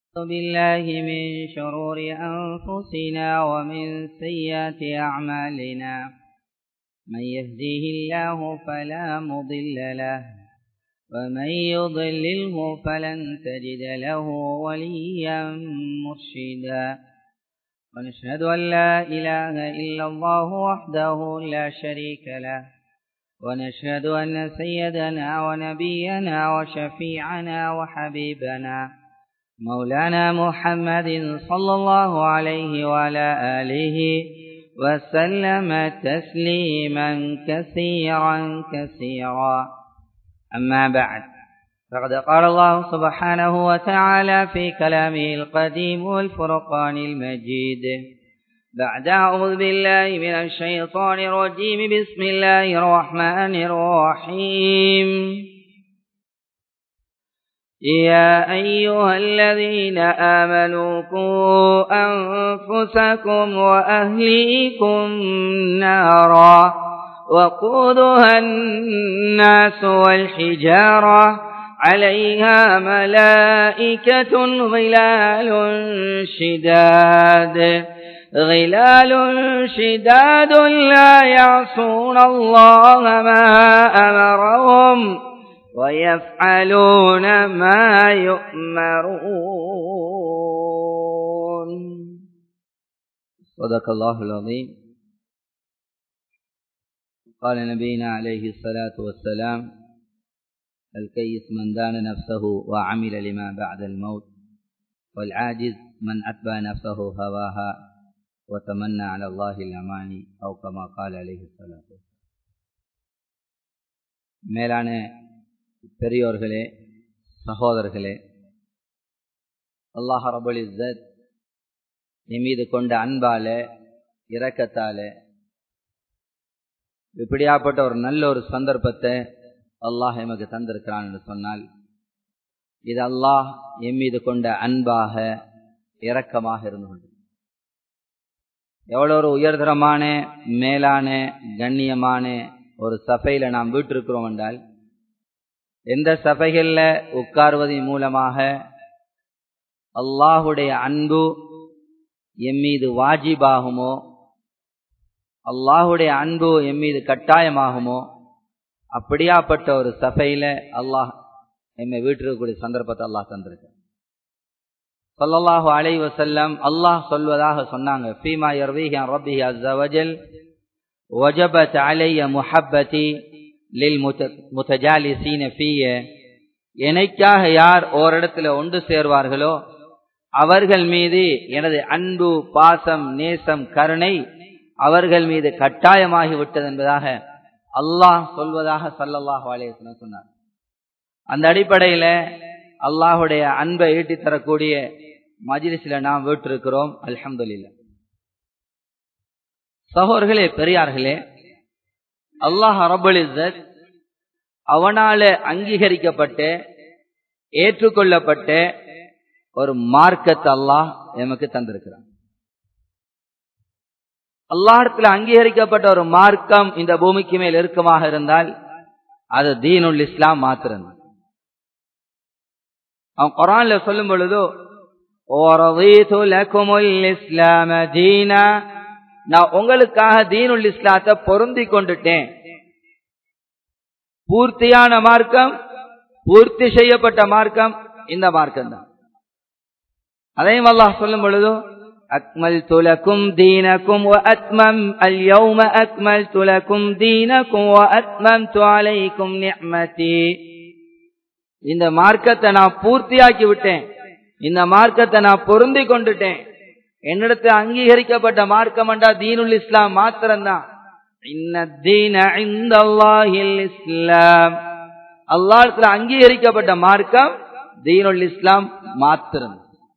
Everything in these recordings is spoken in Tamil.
بالله من شرور أنفسنا ومن سيئات أعمالنا من يهديه الله فلا مضل له ومن يضلله فلن تجد له وليا مرشدا ونشهد أن لا إله إلا الله وحده لا شريك له ونشهد أن سيدنا ونبينا وشفيعنا وحبيبنا مولانا محمد صلى الله عليه وعلى آله وسلم تسليما كثيرا كثيرا أما بعد فقد قال الله سبحانه وتعالى في كلامه القديم والفرقان المجيد بعد أعوذ بالله من الشيطان الرجيم بسم الله الرحمن الرحيم يا أيها الذين آمنوا قوا أنفسكم وأهليكم نارا وقودها الناس والحجارة عليها ملائكة غلال شداد غلال شداد لا يعصون الله ما أمرهم ويفعلون ما يؤمرون صدق الله العظيم قال نبينا عليه الصلاة والسلام الكيس من دان نفسه وعمل لما بعد الموت والعاجز من أتبع نفسه هواها وتمنى على الله الأماني أو كما قال عليه الصلاة والسلام மேலான பெரியோர்களே சகோதரர்களே அல்லாஹ் ரபுல் இஸ்ஸத் என் மீது கொண்ட அன்பால இரக்கத்தால இப்படியாப்பட்ட ஒரு நல்ல ஒரு சந்தர்ப்பத்தை அல்லாஹ் எமக்கு தந்திருக்கிறான் என்று சொன்னால் இது அல்லாஹ் என் மீது கொண்ட அன்பாக இரக்கமாக இருந்து கொண்டு எவ்வளோ ஒரு உயர்தரமான மேலான கண்ணியமான ஒரு சபையில நாம் வீட்டிருக்கிறோம் என்றால் எந்த சபைகளில் உட்கார்வதன் மூலமாக அல்லாஹுடைய அன்பு எம் மீது வாஜிபாகுமோ அல்லாஹுடைய அன்பு எம் மீது கட்டாயமாகுமோ அப்படியாப்பட்ட ஒரு சபையில அல்லாஹ் எம்மை வீட்டிருக்கக்கூடிய சந்தர்ப்பத்தை அல்லாஹ் தந்திருக்க சொல்லல்லாஹு அலை வசல்லம் அல்லாஹ் சொல்வதாக சொன்னாங்க ஃபீமா யர்வீஹி ரப்பிஹி அஸ்ஸவஜல் وجبت علي محبتي للمتجالسين فيه எனக்காக யார் ஓரிடத்துல ஒன்று சேர்வார்களோ அவர்கள் மீது எனது அன்பு பாசம் நேசம் கருணை அவர்கள் மீது கட்டாயமாகி விட்டது என்பதாக அல்லாஹ் சொல்வதாக சல்லல்லாஹ் அலேசன் சொன்னார் அந்த அடிப்படையில அல்லாஹுடைய அன்பை ஈட்டி தரக்கூடிய மஜிலிசில நாம் வீட்டிருக்கிறோம் அல்ஹம்துலில்லா சகோர்களே பெரியார்களே அல்லாஹ் ரபுல் இஸ்ஸத் அவனால அங்கீகரிக்கப்பட்ட ஏற்றுக்கொள்ளப்பட்ட ஒரு மார்க்கத்தை அல்லாஹ் எமக்கு தந்திருக்கிறான் அல்லாஹத்துல அங்கீகரிக்கப்பட்ட ஒரு மார்க்கம் இந்த பூமிக்கு மேல் இறுக்கமாக இருந்தால் அது தீனுல் இஸ்லாம் மாத்திரம் அவன் குரான்ல சொல்லும் பொழுதோ இஸ்லாம தீனா நான் உங்களுக்காக தீனுல் இஸ்லாத்தை பொருந்தி கொண்டுட்டேன் பூர்த்தியான மார்க்கம் பூர்த்தி செய்யப்பட்ட மார்க்கம் இந்த மார்க்கம் தான் அதையும் அல்லாஹ் சொல்லும் பொழுதோ أكملت لكم دينكم وأتمم اليوم أكملت لكم دينكم وأتممت عليكم نعمتي இந்த மார்க்கத்தை நான் பூர்த்தியாக்கி விட்டேன் இந்த மார்க்கத்தை நான் பொருந்தி கொண்டுட்டேன் என்னிடத்து அங்கீகரிக்கப்பட்ட மார்க்கம் என்றா தீனுல் இஸ்லாம் மாத்திரம்தான் இஸ்லாம் அல்லாஹத்துல அங்கீகரிக்கப்பட்ட மார்க்கம் தீனுல் இஸ்லாம் மாத்திரம்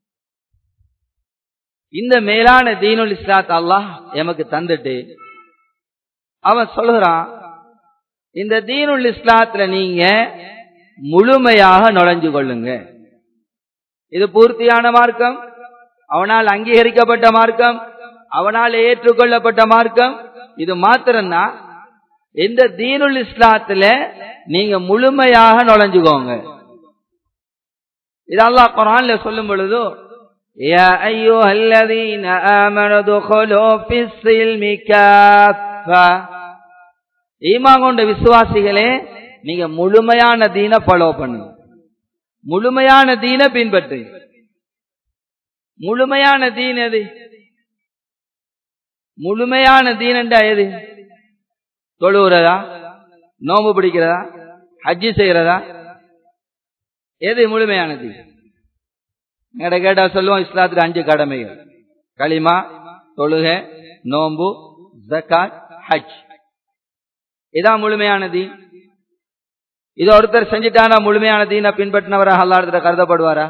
இந்த மேலான தீனுல் இஸ்லாத் அல்லாஹ் எமக்கு தந்துட்டு அவன் சொல்லுறான் இந்த தீனுல் இஸ்லாத்துல நீங்க முழுமையாக நுழைஞ்சு கொள்ளுங்க இது பூர்த்தியான மார்க்கம் அவனால் அங்கீகரிக்கப்பட்ட மார்க்கம் அவனால் ஏற்றுக்கொள்ளப்பட்ட மார்க்கம் இது மாத்திரம்தான் இந்த தீனுல் இஸ்லாத்துல நீங்க முழுமையாக நுழைஞ்சுக்கோங்க இது அல்லாஹ் குரான்ல சொல்லும் பொழுது يا أيها الذين آمنوا ادخلوا في السلم كافة ஈமான் கொண்ட விசுவாசிகளே நீங்க முழுமையான தீன ஃபாலோ பண்ணுங்க முழுமையான தீன பின்பற்று முழுமையான தீன் எது முழுமையான தீன் என்றா எது தொழுகிறதா நோம்பு பிடிக்கிறதா ஹஜ்ஜி செய்யறதா எது முழுமையான தீன் எங்கட கேட்டா சொல்லுவோம் இஸ்லாத்துக்கு அஞ்சு கடமைகள் களிமா தொழுகை நோம்பு ஜக்காத் ஹஜ் இதான் முழுமையான தீன் இது ஒருத்தர் செஞ்சுட்டானா முழுமையான தீனை பின்பற்றினவராக அல்லாடத்துல கருதப்படுவாரா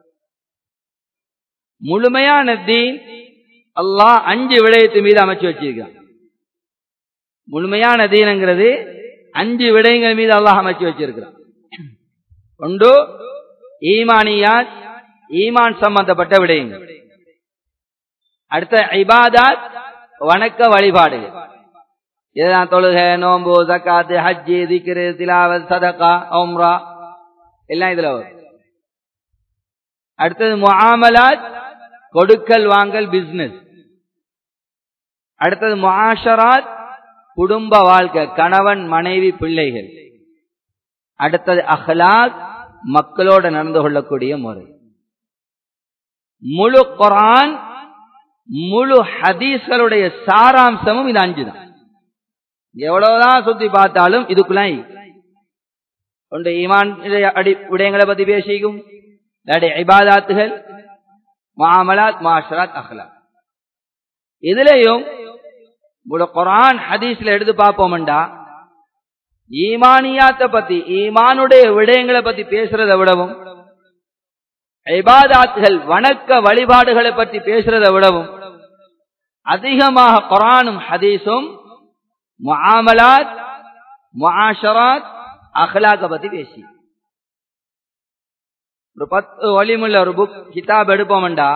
முழுமையான தீன் அல்லாஹ் அஞ்சு விடயத்து மீது அமைச்சு வச்சிருக்கான் முழுமையான தீனங்கிறது அஞ்சு விடயங்கள் மீது அல்லாஹ் அமைச்சு வச்சிருக்கிறான் ஒன்று ஈமானியாத் ஈமான் சம்பந்தப்பட்ட விடயங்கள் அடுத்த இபாதாத் வணக்க வழிபாடுகள் இதுதான் தொழுகை நோம்பு ஜக்காத்து ஹஜ்ஜி திக்ரு திலாவத் சதகா ஓம்ரா எல்லாம் இதுல வரும் அடுத்தது முஆமலாத் கொடுக்கல் வாங்கல் பிசினஸ் அடுத்தது முஆஷராத் குடும்ப வாழ்க்கை கணவன் மனைவி பிள்ளைகள் அடுத்தது அஹ்லாக் மக்களோட நடந்து கொள்ளக்கூடிய முறை முழு குரான் முழு ஹதீஸ்களுடைய சாராம்சமும் இது அஞ்சு தான் எவ்வளவுதான் சுத்தி பார்த்தாலும் இதுக்குலாம் ஒன்று ஈமான் அடி விடயங்களை பத்தி பேசிக்கும் இல்லாட்டி இபாதாத்துகள் மாமலாத் மாஷராத் அஹ்லாத் இதுலயும் முழு குரான் ஹதீஸ்ல எடுத்து பார்ப்போம்டா ஈமானியாத்த பத்தி ஈமானுடைய விடயங்களை பத்தி பேசுறதை விடவும் இபாதாத்துகள் வணக்க வழிபாடுகளை பற்றி பேசுறதை விடவும் அதிகமாக குரானும் ஹதீஸும் முஆமலாத் முஆஷராத் அஹ்லாக்க பத்தி பேசி ஒரு பத்து ஒளிமுள்ள ஒரு புக் கிதாப் எடுப்போம்டா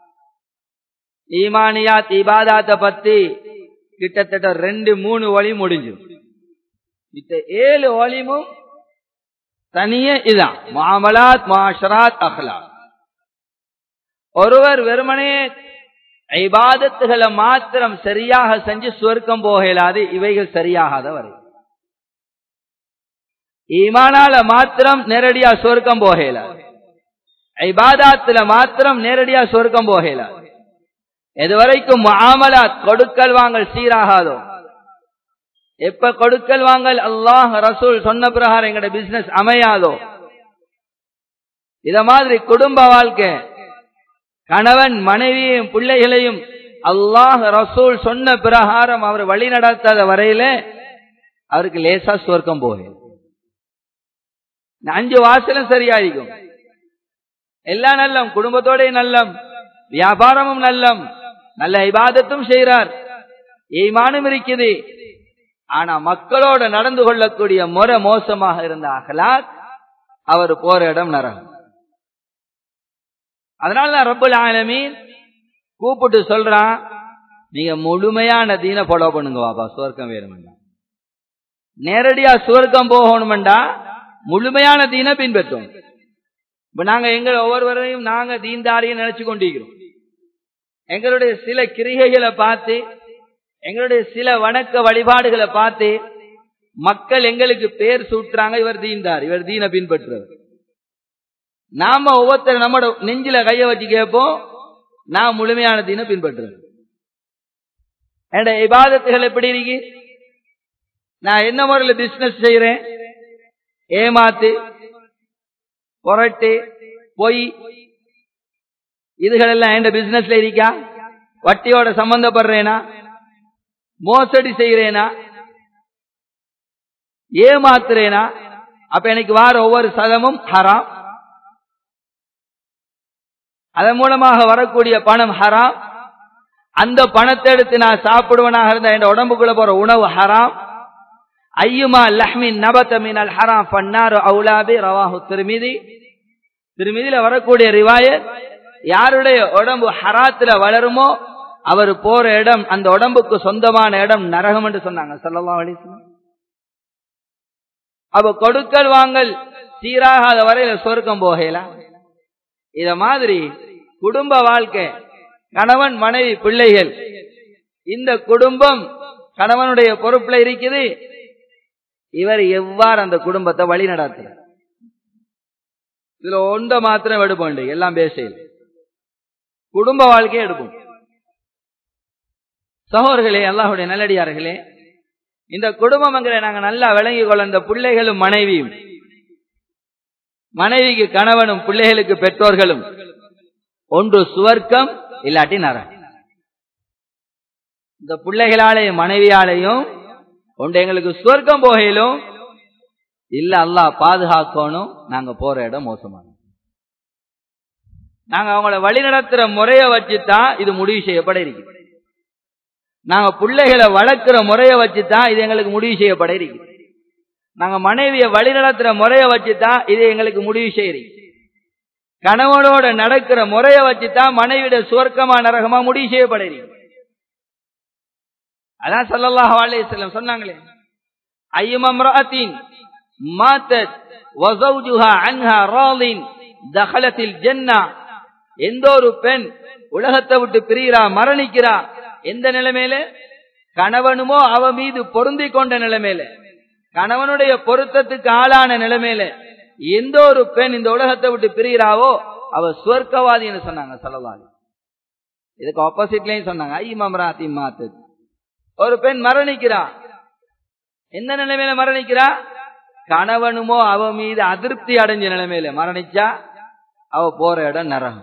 ஈமானியாத் இபாதாத்த பத்தி கிட்டத்தட்ட ரெண்டு மூணு ஒளி முடிஞ்சு இந்த ஏழு ஒளிமும் தனியே இதான் மாமலாத் மாஷராத் அஹ்லாத் ஒருவர் வெறுமனே ஐபாதத்துகளை மாத்திரம் சரியாக செஞ்சு சொர்க்கம் போகலாது இவைகள் சரியாகாத வரை ஈமானால மாத்திரம் நேரடியா சொர்க்கம் போகலாது ஐபாதாத்துல மாத்திரம் நேரடியா சொர்க்கம் போகலாது எதுவரைக்கும் மாமலாத் கொடுக்கல் வாங்கல் சீராகாதோ எப்ப கொடுக்கல் வாங்கல் அல்லாஹ் ரசூல் சொன்ன பிரகாரம் எங்கட பிசினஸ் அமையாதோ இத மாதிரி குடும்ப வாழ்க்கை கணவன் மனைவியையும் பிள்ளைகளையும் அல்லாஹ் ரசூல் சொன்ன பிரகாரம் அவர் வழி நடத்தாத வரையில அவருக்கு லேசா சுவர்க்கம் போக அஞ்சு வாசலும் சரியாയിരിக்கும் எல்லாம் நல்லம் குடும்பத்தோட நல்லம் வியாபாரமும் நல்லம் நல்ல இபாதத்தும் செய்கிறார் ஈமானும் இருக்குது ஆனா மக்களோட நடந்து கொள்ளக்கூடிய முறை மோசமாக இருந்த அகலாத் அவர் போற இடம் நரகம் அதனால தான் ரப்பல் ஆலமீன் கூப்பிட்டு சொல்றான் நீங்க முழுமையான தீன ஃபாலோ பண்ணுங்க பாப்பா சுவர்க்கம் வேணுமெண்டா நேரடியா சுவர்க்கம் போகணுமெண்டா முழுமையான தீன பின்பற்றும் இப்ப நாங்க எங்கள் ஒவ்வொருவரையும் நாங்க தீன்தாரியும் நினைச்சு கொண்டிருக்கிறோம் எங்களுடைய சில கிரிகைகளை பார்த்து எங்களுடைய சில வணக்க வழிபாடுகளை பார்த்து மக்கள் எங்களுக்கு பேர் சூட்டுறாங்க இவர் தீன்தார் இவர் தீன பின்பற்றுவர் நாம ஒவ்வொருத்தர் நம்மட நெஞ்சில கைய வச்சு கேட்போம் நான் முழுமையான தீன பின்பற்றுறேன் என்னோட இபாதத்துகள் எப்படி இருக்கு நான் என்ன முறையில பிசினஸ் செய்யறேன் ஏமாத்து புரட்டு பொய் இதுகள் எல்லாம் என் பிசினஸ்ல இருக்கா வட்டியோட சம்பந்தப்படுறேனா மோசடி செய்யறேனா ஏமாத்துறேனா அப்ப எனக்கு வார ஒவ்வொரு சதமும் ஹராம் அதன் மூலமாக வரக்கூடிய பணம் ஹராம் அந்த பணத்தை எடுத்து நான் சாப்பிடுவனாக இருந்த என் உடம்புக்குள்ள போற உணவு ஹராம் ஐயுமா லஹ்மின் நபத்த மினல் ஹராம் பன்னாரு அவுலாபி ரவாஹு திருமிதி திருமிதியில வரக்கூடிய ரிவாயத் யாருடைய உடம்பு ஹராத்துல வளருமோ அவர் போற இடம் அந்த உடம்புக்கு சொந்தமான இடம் நரகம் என்று சொன்னாங்க சல்லல்லாஹு அலைஹி வஸல்லம் அப்ப கொடுக்கல் வாங்கல் சீராகாத வரையில சொர்க்கம் போகலாம் இத மாதிரி குடும்ப வாழ்க்கை கணவன் மனைவி பிள்ளைகள் இந்த குடும்பம் கணவனுடைய பொறுப்புல இருக்குது இவர் எவ்வாறு அந்த குடும்பத்தை வழி நடத்துறார் இதுல ஒன்றை மாத்திரம் எடுப்போம் எல்லாம் பேசையில் குடும்ப வாழ்க்கையை எடுப்போம் சகோதர்களே அல்லாஹுடைய நல்லடியார்களே இந்த குடும்பம்ங்கிற நாங்க நல்லா விளங்கி கொள்ள இந்த பிள்ளைகளும் மனைவியும் மனைவிக்கு கணவனும் பிள்ளைகளுக்கு பெற்றோர்களும் ஒன்று சுவர்க்கம் இல்லாட்டி நரகம் இந்த பிள்ளைகளாலேயும் மனைவியாலையும் ஒன்று எங்களுக்கு சுவர்க்கம் போகையிலும் இல்ல அல்லாஹ் பாதுகாக்கணும் நாங்க போற இடம் மோசமான நாங்க அவங்கள வழி நடத்துற முறைய வச்சுதான் இது முடிவு செய்யப்பட இருக்குது நாங்க பிள்ளைகளை வளர்க்கிற முறைய வச்சுதான் இது எங்களுக்கு முடிவு செய்யப்பட இருக்குது நாங்க மனைவிய வழி நடத்துற முறைய வச்சுதான் இது எங்களுக்கு முடிவு செய்யறீங்க கணவனோட நடக்கிற முறைய வச்சுதான் மனைவிட சுவர்க்கமா நரகமா முடிவு செய்யப்படுறீங்க அதான் சல்லல்லாஹு அலைஹி வஸல்லம் சொன்னாங்களே ஐயமம்ராத்தின் மாத்தத் வஸௌஜுஹா அன்ஹா ராலின் தஹலத்தில் ஜன்னா எந்த ஒரு பெண் உலகத்தை விட்டு பிரிகிறா மரணிக்கிறா எந்த நிலைமையில கணவனுமோ அவ மீது பொருந்தி கொண்ட நிலைமையில கணவனுடைய பொருத்தத்துக்கு ஆளான நிலைமையில எந்த ஒரு பெண் இந்த உலகத்தை விட்டு பிரிகிறாவோ அவ சுவர்க்கவாதின்னு சொன்னாங்க சலவாதி இதுக்கு ஆப்போசிட்லயும் சொன்னாங்க ஐயமம்ராத்தி மாத்தத் ஒரு பெண் மரணிக்கிறா எந்த நிலைமையில மரணிக்கிறா கணவனுமோ அவ மீது அதிருப்தி அடைஞ்ச நிலைமையில மரணிச்சா அவ போற இடம் நரகம்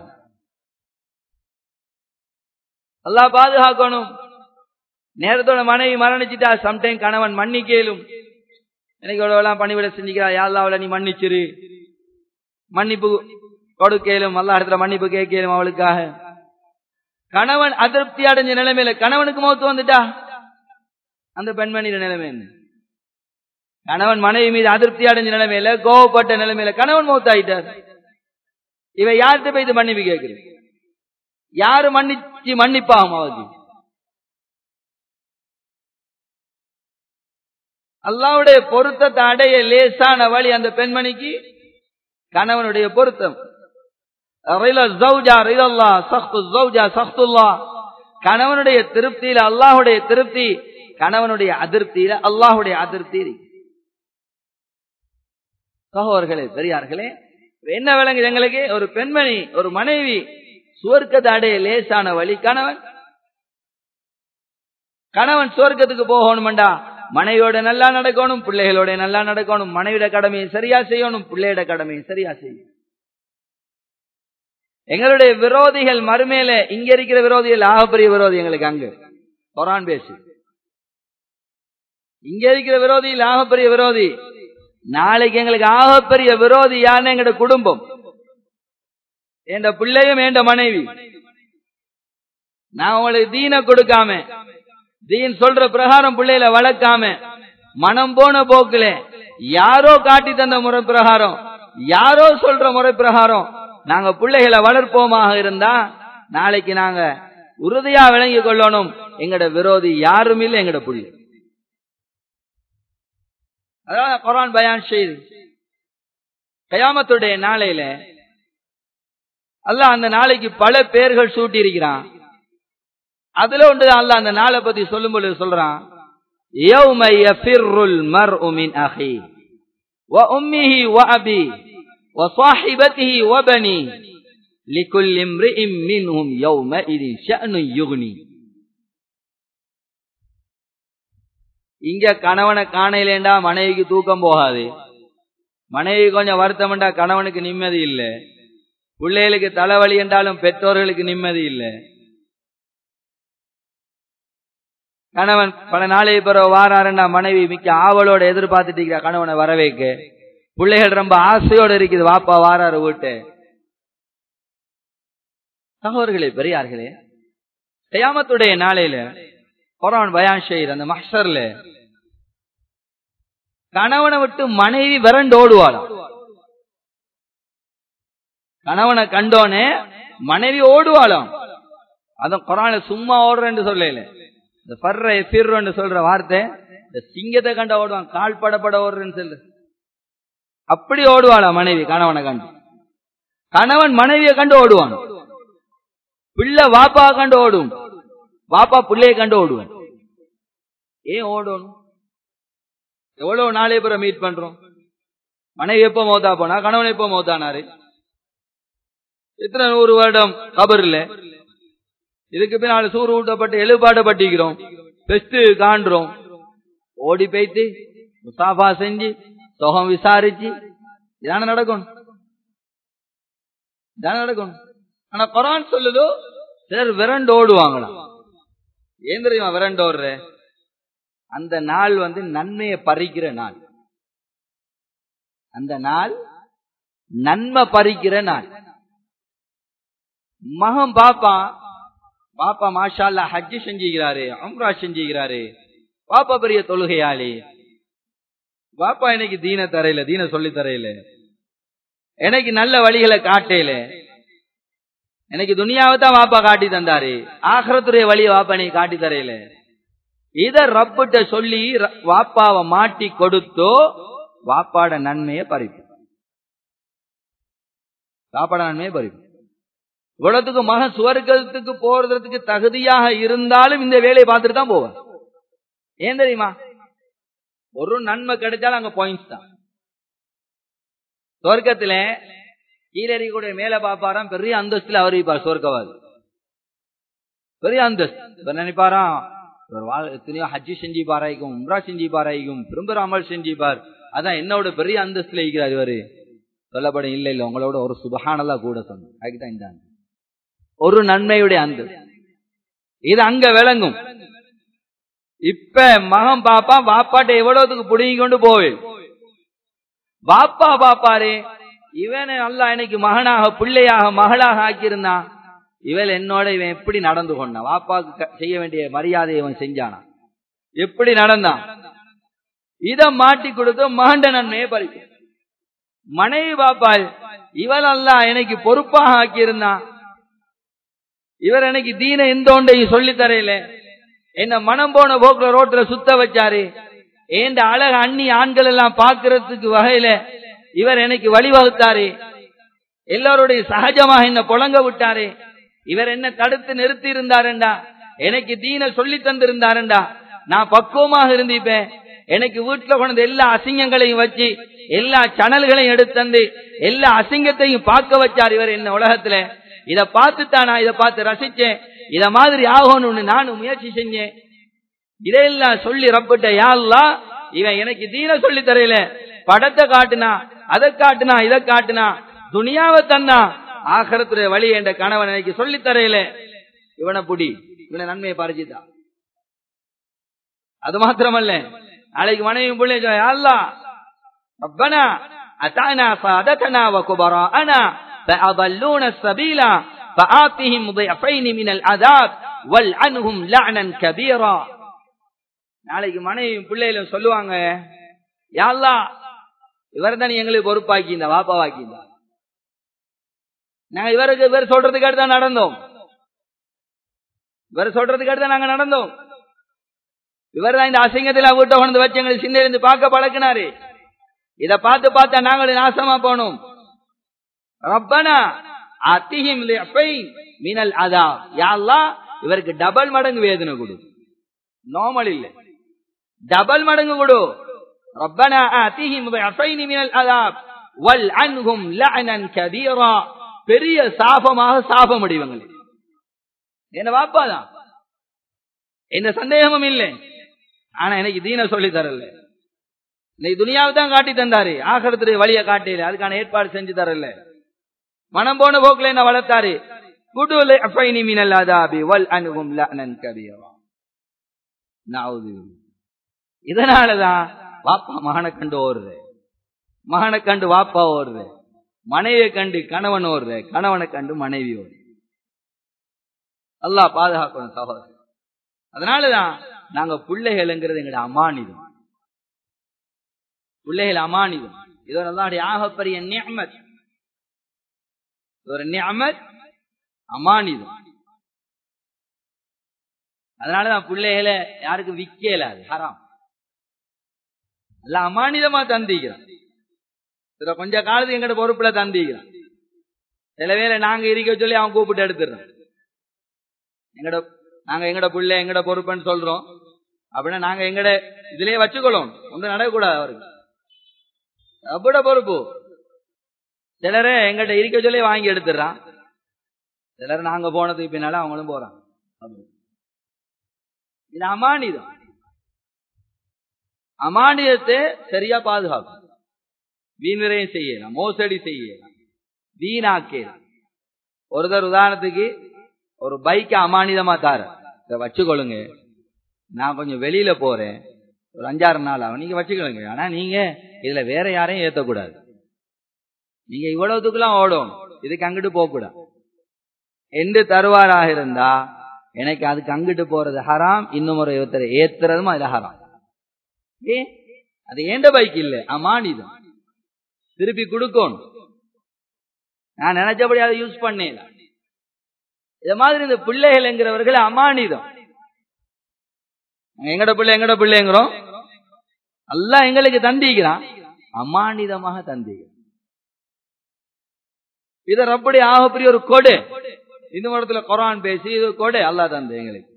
நல்லா பாதுகாக்கணும் நேரத்தோட மனைவி மரணிச்சுட்டா சம்டைம் கணவன் மன்னிக்கலும் எனக்கு எவ்வளவு பணிவிட செஞ்சுக்கிறா யாழ்லா அவளை நீ மன்னிச்சிரு மன்னிப்பு கொடுக்கலும் எல்லா இடத்துல மன்னிப்பு கேட்கலும் அவளுக்காக கணவன் அதிருப்தி அடைஞ்ச நிலைமையில கணவனுக்கு மௌத்து வந்துட்டா அந்த பெண்மணியில நிலைமை என்ன கணவன் மனைவி மீது அதிருப்தி அடைஞ்ச நிலைமையில கோவப்பட்ட நிலைமையில கணவன் மௌத்தாயிட்டார் இவ யார்கிட்ட போய் இது மன்னிப்பு கேட்குறது யாரு மன்னிச்சு மன்னிப்பாகும் அவருக்கு அல்லாவுடைய பொருத்தத்தை அடைய லேசான வழி அந்த பெண்மணிக்கு கணவனுடைய பொருத்தம் கணவனுடைய திருப்தியில அல்லாஹுடைய திருப்தி கணவனுடைய அதிருப்தியில அல்லாஹுடைய அதிருப்தி சகோதர்களே பெரியார்களே என்ன விளங்குது எங்களுக்கு ஒரு பெண்மணி ஒரு மனைவி சுவர்க்கத்தை அடைய லேசான வழி கணவன் கணவன் சுவர்க்கத்துக்கு போகணும்டா மனைவியோட நல்லா நடக்கணும் பிள்ளைகளோட நல்லா நடக்கணும் மனைவியோட கடமையை சரியா செய்யணும் பிள்ளையோட கடமையை சரியா செய்யணும் எங்களுடைய விரோதிகள் மறுமையில இங்க இருக்கிற விரோதிகள் ஆகப்பெரிய விரோதி எங்களுக்கு அங்கு கொரான் பேசு இங்க இருக்கிற விரோதி ஆகப்பெரிய விரோதி நாளைக்கு எங்களுக்கு ஆகப்பெரிய விரோதி யாருன்னு எங்களோட குடும்பம் என் பிள்ளையும் என் மனைவி நான் உங்களுக்கு தீன கொடுக்காம தீன் சொல்ற பிரகாரம் பிள்ளைகளை வளர்க்காம மனம் போன போக்குல யாரோ காட்டி தந்த முறை பிரகாரம் யாரோ சொல்ற முறை பிரகாரம் நாங்க பிள்ளைகளை வளர்ப்போமாக இருந்தா நாளைக்கு நாங்க உறுதியா விளங்கி கொள்ளணும் எங்கட விரோதி யாரும் இல்லை எங்கட புள்ளி அதாவது குரான் பயான் செய்து கயாமத்துடைய நாளையில அல்லாஹ் அந்த நாளைக்கு பல பேர்கள் சூட்டி இருக்கிறான் அதுல ஒன்று அல்லாஹ் அந்த நாளை பத்தி சொல்லும் பொழுது சொல்றான் يوم يفر المرء من أخيه وأمه وأبيه وصاحبته وبنيه لكل امرئ منهم يومئذ شأن يغني இங்க கணவனை காணையிலேண்டா மனைவிக்கு தூக்கம் போகாது மனைவி கொஞ்சம் வருத்தம்டா கணவனுக்கு நிம்மதி இல்லை பிள்ளைகளுக்கு தலைவலி என்றாலும் பெற்றோர்களுக்கு நிம்மதி இல்லை கணவன் பல நாளைக்கு பிறகு வாராருண்டா மனைவி மிக்க ஆவலோட எதிர்பார்த்துட்டு இருக்கிற கணவனை வரவேக்க பிள்ளைகள் ரொம்ப ஆசையோட இருக்குது வாப்பா வாராரு வீட்டு சகோதர்களே பெரியார்களே கயாமத்துடைய நாளையில குரான் பயான் ஷெய்ர் அந்த மஹர்ல கணவனை விட்டு மனைவி விரண்டு ஓடுவாளாம் கணவனை கண்டோனே மனைவி ஓடுவாளாம் அதான் குரான சும்மா ஓடுறேன்னு சொல்லல இந்த பர்ற எஃபிர்ன்னு சொல்ற வார்த்தை இந்த சிங்கத்தை கண்ட ஓடுவான் கால் படப்பட ஓடுறேன்னு சொல்லு அப்படி ஓடுவாளா மனைவி கணவனை கண்டு கணவன் மனைவியை கண்டு ஓடுவான் பிள்ளை வாப்பா கண்டு ஓடும் வாப்பா பிள்ளைய கண்டு ஓடுவான் ஏன் ஓடணும் எவ்வளவு நாளே பிற மீட் பண்றோம் மனைவி எப்போ மௌத்தா போனா கணவன் எப்போ மௌத்தானாரு எத்தனை நூறு வருடம் கபர்ல இதுக்கு பின்னால் சூறு ஊட்டப்பட்டு எழுப்பாடப்பட்டிக்கிறோம் பெஸ்ட் காண்றோம் ஓடி போய்த்து முசாஃபா செஞ்சு சுகம் விசாரிச்சு இதான நடக்கணும் இதான நடக்கணும் ஆனா குரான் சொல்லுதோ சிலர் விரண்டு ஓடுவாங்களாம் ஏன் தெரியுமா விரண்டு ஓடுற அந்த நாள் வந்து நன்மையை பறிக்கிற நாள் அந்த நாள் நன்மை பறிக்கிற நாள் மகன் பாப்பா பாப்பா மாஷா ஹஜ்ஜு செஞ்சுக்கிறாரு அம்ரா செஞ்சுக்கிறாரு பாப்பா பெரிய தொழுகையாளி பாப்பா எனக்கு தீன தரையில தீன சொல்லி தரையில எனக்கு நல்ல வழிகளை காட்டையில எனக்கு துனியாவை தான் வாப்பா காட்டி தந்தாரு ஆகரத்துடைய வழியை வாப்பா நீ காட்டி தரையில இத ரப்பிட்ட சொல்லி வாப்பாவை மாட்டி கொடுத்தோ வாப்பாட நன்மையை பறிப்பு வாப்பாட நன்மையை பறிப்பு இவ்வளவுக்கு மகன் சுவர்க்கத்துக்கு போறதுக்கு தகுதியாக இருந்தாலும் இந்த வேலையை பார்த்துட்டு தான் போவேன் ஏன் தெரியுமா ஒரு நன்மை கிடைச்சாலும் அங்க பாயிண்ட்ஸ் தான் சொர்க்கத்துல கீழறி கூட மேல பாப்பாராம் பெரிய அந்தஸ்துல அவர் இருப்பார் சொர்க்கவாதி பெரிய அந்தஸ்து இப்ப நினைப்பாராம் ஒரு வாழ் எத்தனையோ ஹஜ்ஜி செஞ்சு பாராய்க்கும் உம்ரா செஞ்சு பாராய்க்கும் பெரும்பெரும் அமல் செஞ்சு பார் அதான் என்னோட பெரிய அந்தஸ்துல இருக்கிறார் இவரு சொல்லப்படும் இல்ல இல்ல உங்களோட ஒரு சுபகானதா கூட சொன்ன அதுக்குதான் இந்த ஒரு நன்மையுடைய அந்தஸ்து இது அங்க விளங்கும் இப்ப மகன் பாப்பா பாப்பாட்ட எவ்வளவுக்கு புடுங்கி கொண்டு போவேன் பாப்பா பாப்பாரு இவனை நல்லா எனக்கு மகனாக பிள்ளையாக மகளாக ஆக்கியிருந்தான் இவள் என்னோட இவன் எப்படி நடந்து கொண்டான் வாப்பாக்கு செய்ய வேண்டிய மரியாதையை இவன் செஞ்சானா எப்படி நடந்தான் இத மாட்டி கொடுத்து மகண்ட நன்மையை பறிக்கும் மனைவி பாப்பாள் இவள் அல்ல எனக்கு பொறுப்பாக ஆக்கியிருந்தான் இவர் எனக்கு தீன எந்த ஒன்றையும் சொல்லி தரையில என்ன மனம் போன போக்குல ரோட்ல சுத்த வச்சாரு ஏண்ட அழக அண்ணி ஆண்கள் எல்லாம் பாக்குறதுக்கு வகையில இவர் எனக்கு வழிவகுத்தாரு எல்லாருடைய சகஜமாக என்ன புழங்க விட்டாரு இவர் என்ன தடுத்து நிறுத்தி இருந்தாருண்டா எனக்கு தீன சொல்லி தந்திருந்தாருண்டா நான் பக்குவமாக இருந்திப்பேன் எனக்கு வீட்டுல கொண்டு எல்லா அசிங்கங்களையும் வச்சு எல்லா சனல்களையும் எடுத்தந்து எல்லா அசிங்கத்தையும் பார்க்க வச்சார் இவர் என்ன உலகத்துல இத பார்த்துத்தான் நான் இதை பார்த்து ரசிச்சேன் இத மாதிரி ஆகணும்னு நானும் முயற்சி செஞ்சேன் இதையெல்லாம் சொல்லி ரப்பிட்ட யாழ்லா இவன் எனக்கு தீன சொல்லி தரையில படத்தை காட்டுனா அதை காட்டுனா இதை காட்டுனா துனியாவை தந்தா ஆகரத்துடைய வழி என்ற கணவன் எனக்கு சொல்லி தரையில இவனை புடி இவனை நன்மையை பறிச்சுதான் அது மாத்திரமல்ல நாளைக்கு மனைவி பிள்ளை அல்லா ربنا أتانا سادتنا وكبراءنا فأضلون السبيل فآتهم ضعفين من العذاب والعنهم لعنا كبيرا நாளைக்கு மனைவி பிள்ளைகளும் சொல்லுவாங்க யாழ்லா இவர் தான் எங்களுக்கு பொறுப்பாக்கி இந்த வாப்பாவாக்கி இந்த நாங்க இவருக்கு இவர் சொல்றதுக்கு அடுத்து நடந்தோம் இவர் சொல்றதுக்கு அடுத்து நாங்க நடந்தோம் இவர் தான் இந்த அசிங்கத்தில் வீட்டை கொண்டு வச்சு எங்களுக்கு சின்ன இருந்து பார்க்க பழக்கினாரு இத பார்த்து பார்த்தா நாங்களும் நாசமா போனோம் ரப்பனா அத்திஹிம் மீனல் அதா யாழ்லா இவருக்கு டபுள் மடங்கு வேதனை கொடு நார்மல் இல்ல டபுள் மடங்கு கொடு ரப்பனா அத்திஹிம் மீனல் அதா வல் அன்ஹும் லஅனன் கபீரா பெரிய சாபமாக சாபம் அடிவங்களே என்ன வாப்பாதான் எந்த சந்தேகமும் இல்லை ஆனா எனக்கு தீன சொல்லி தரல இன்னைக்கு துனியாவை தான் காட்டி தந்தாரு ஆகரத்துடைய வழியை காட்டில அதுக்கான ஏற்பாடு செஞ்சு தரல மனம் போன போக்குல என்ன வளர்த்தாரு குடுலை அஃபைனி மினல் அதாபி வல் அனுகும் லஅனன் கபீரா நவுது இதனாலதான் வாப்பா மகனை கண்டு ஓடுற மகனை கண்டு வாப்பா ஓடுற மனைவியை கண்டு கணவன் ஓடுற கணவனை கண்டு மனைவி ஓடுற அல்லாஹ் பாதுகாக்கணும் சகோதரர் அதனாலதான் நாங்க பிள்ளைகள்ங்கிறது எங்களுடைய அமானிதம் பிள்ளைகள் அமானிதம் இது ஒரு அல்லாவுடைய ஆகப்பெரிய நியமத் ஒரு நியமத் அமானிதம் அதனாலதான் பிள்ளைகளை யாருக்கும் விக்கல அது ஹராம் எல்லாம் அமானிதமா தந்திக்கிறான் இத கொஞ்ச காலத்துக்கு எங்கிட்ட பொறுப்புல தந்திக்கிறான் சில வேளை நாங்க இருக்க சொல்லி அவன் கூப்பிட்டு எடுத்துடுறான் எங்கட நாங்க எங்கட புள்ள எங்கட பொறுப்புன்னு சொல்றோம் அப்படின்னா நாங்க எங்கட இதுலயே வச்சுக்கொள்ளும் ஒன்றும் நடக்கக்கூடாது அவருக்கு அப்பட பொறுப்பு சிலரே எங்கிட்ட இருக்க சொல்லி வாங்கி எடுத்துடுறான் சிலர் நாங்க போனதுக்கு பின்னால அவங்களும் போறான் இது அமானிதம் அமானியத்தை சரியா பாதுகாக்கும் வீணரையும் செய்யலாம் மோசடி செய்யலாம் வீணாக்கலாம் ஒருத்தர் உதாரணத்துக்கு ஒரு பைக்க அமானிதமா தார இதை வச்சுக்கொள்ளுங்க நான் கொஞ்சம் வெளியில போறேன் ஒரு அஞ்சாறு நாள் ஆகும் நீங்க வச்சுக்கொள்ளுங்க ஆனா நீங்க இதுல வேற யாரையும் ஏத்தக்கூடாது நீங்க இவ்வளவுக்குலாம் ஓடும் இதுக்கு அங்கிட்டு போக கூடாது எந்த தருவாராக இருந்தா எனக்கு அதுக்கு அங்கிட்டு போறது ஹராம் இன்னும் ஒரு ஒருத்தர் ஏத்துறதும் அதுல ஹராம் ஏ அது ஏண்ட பைக் இல்ல அமானிதம் திருப்பி கொடுக்கணும் நான் நினைச்சபடி அதை யூஸ் பண்ணேன் இது மாதிரி இந்த பிள்ளைகள்ங்கிறவர்கள் அமானிதம் எங்கட பிள்ளை எங்கட பிள்ளைங்கிறோம் எல்லாம் எங்களுக்கு தந்திக்கிறான் அமானிதமாக தந்திக்கிறான் இத ரப்படி ஆகப்பெரிய ஒரு கொடு இந்த இடத்துல குரான் பேசி இது கொடு அல்லா தந்து எங்களுக்கு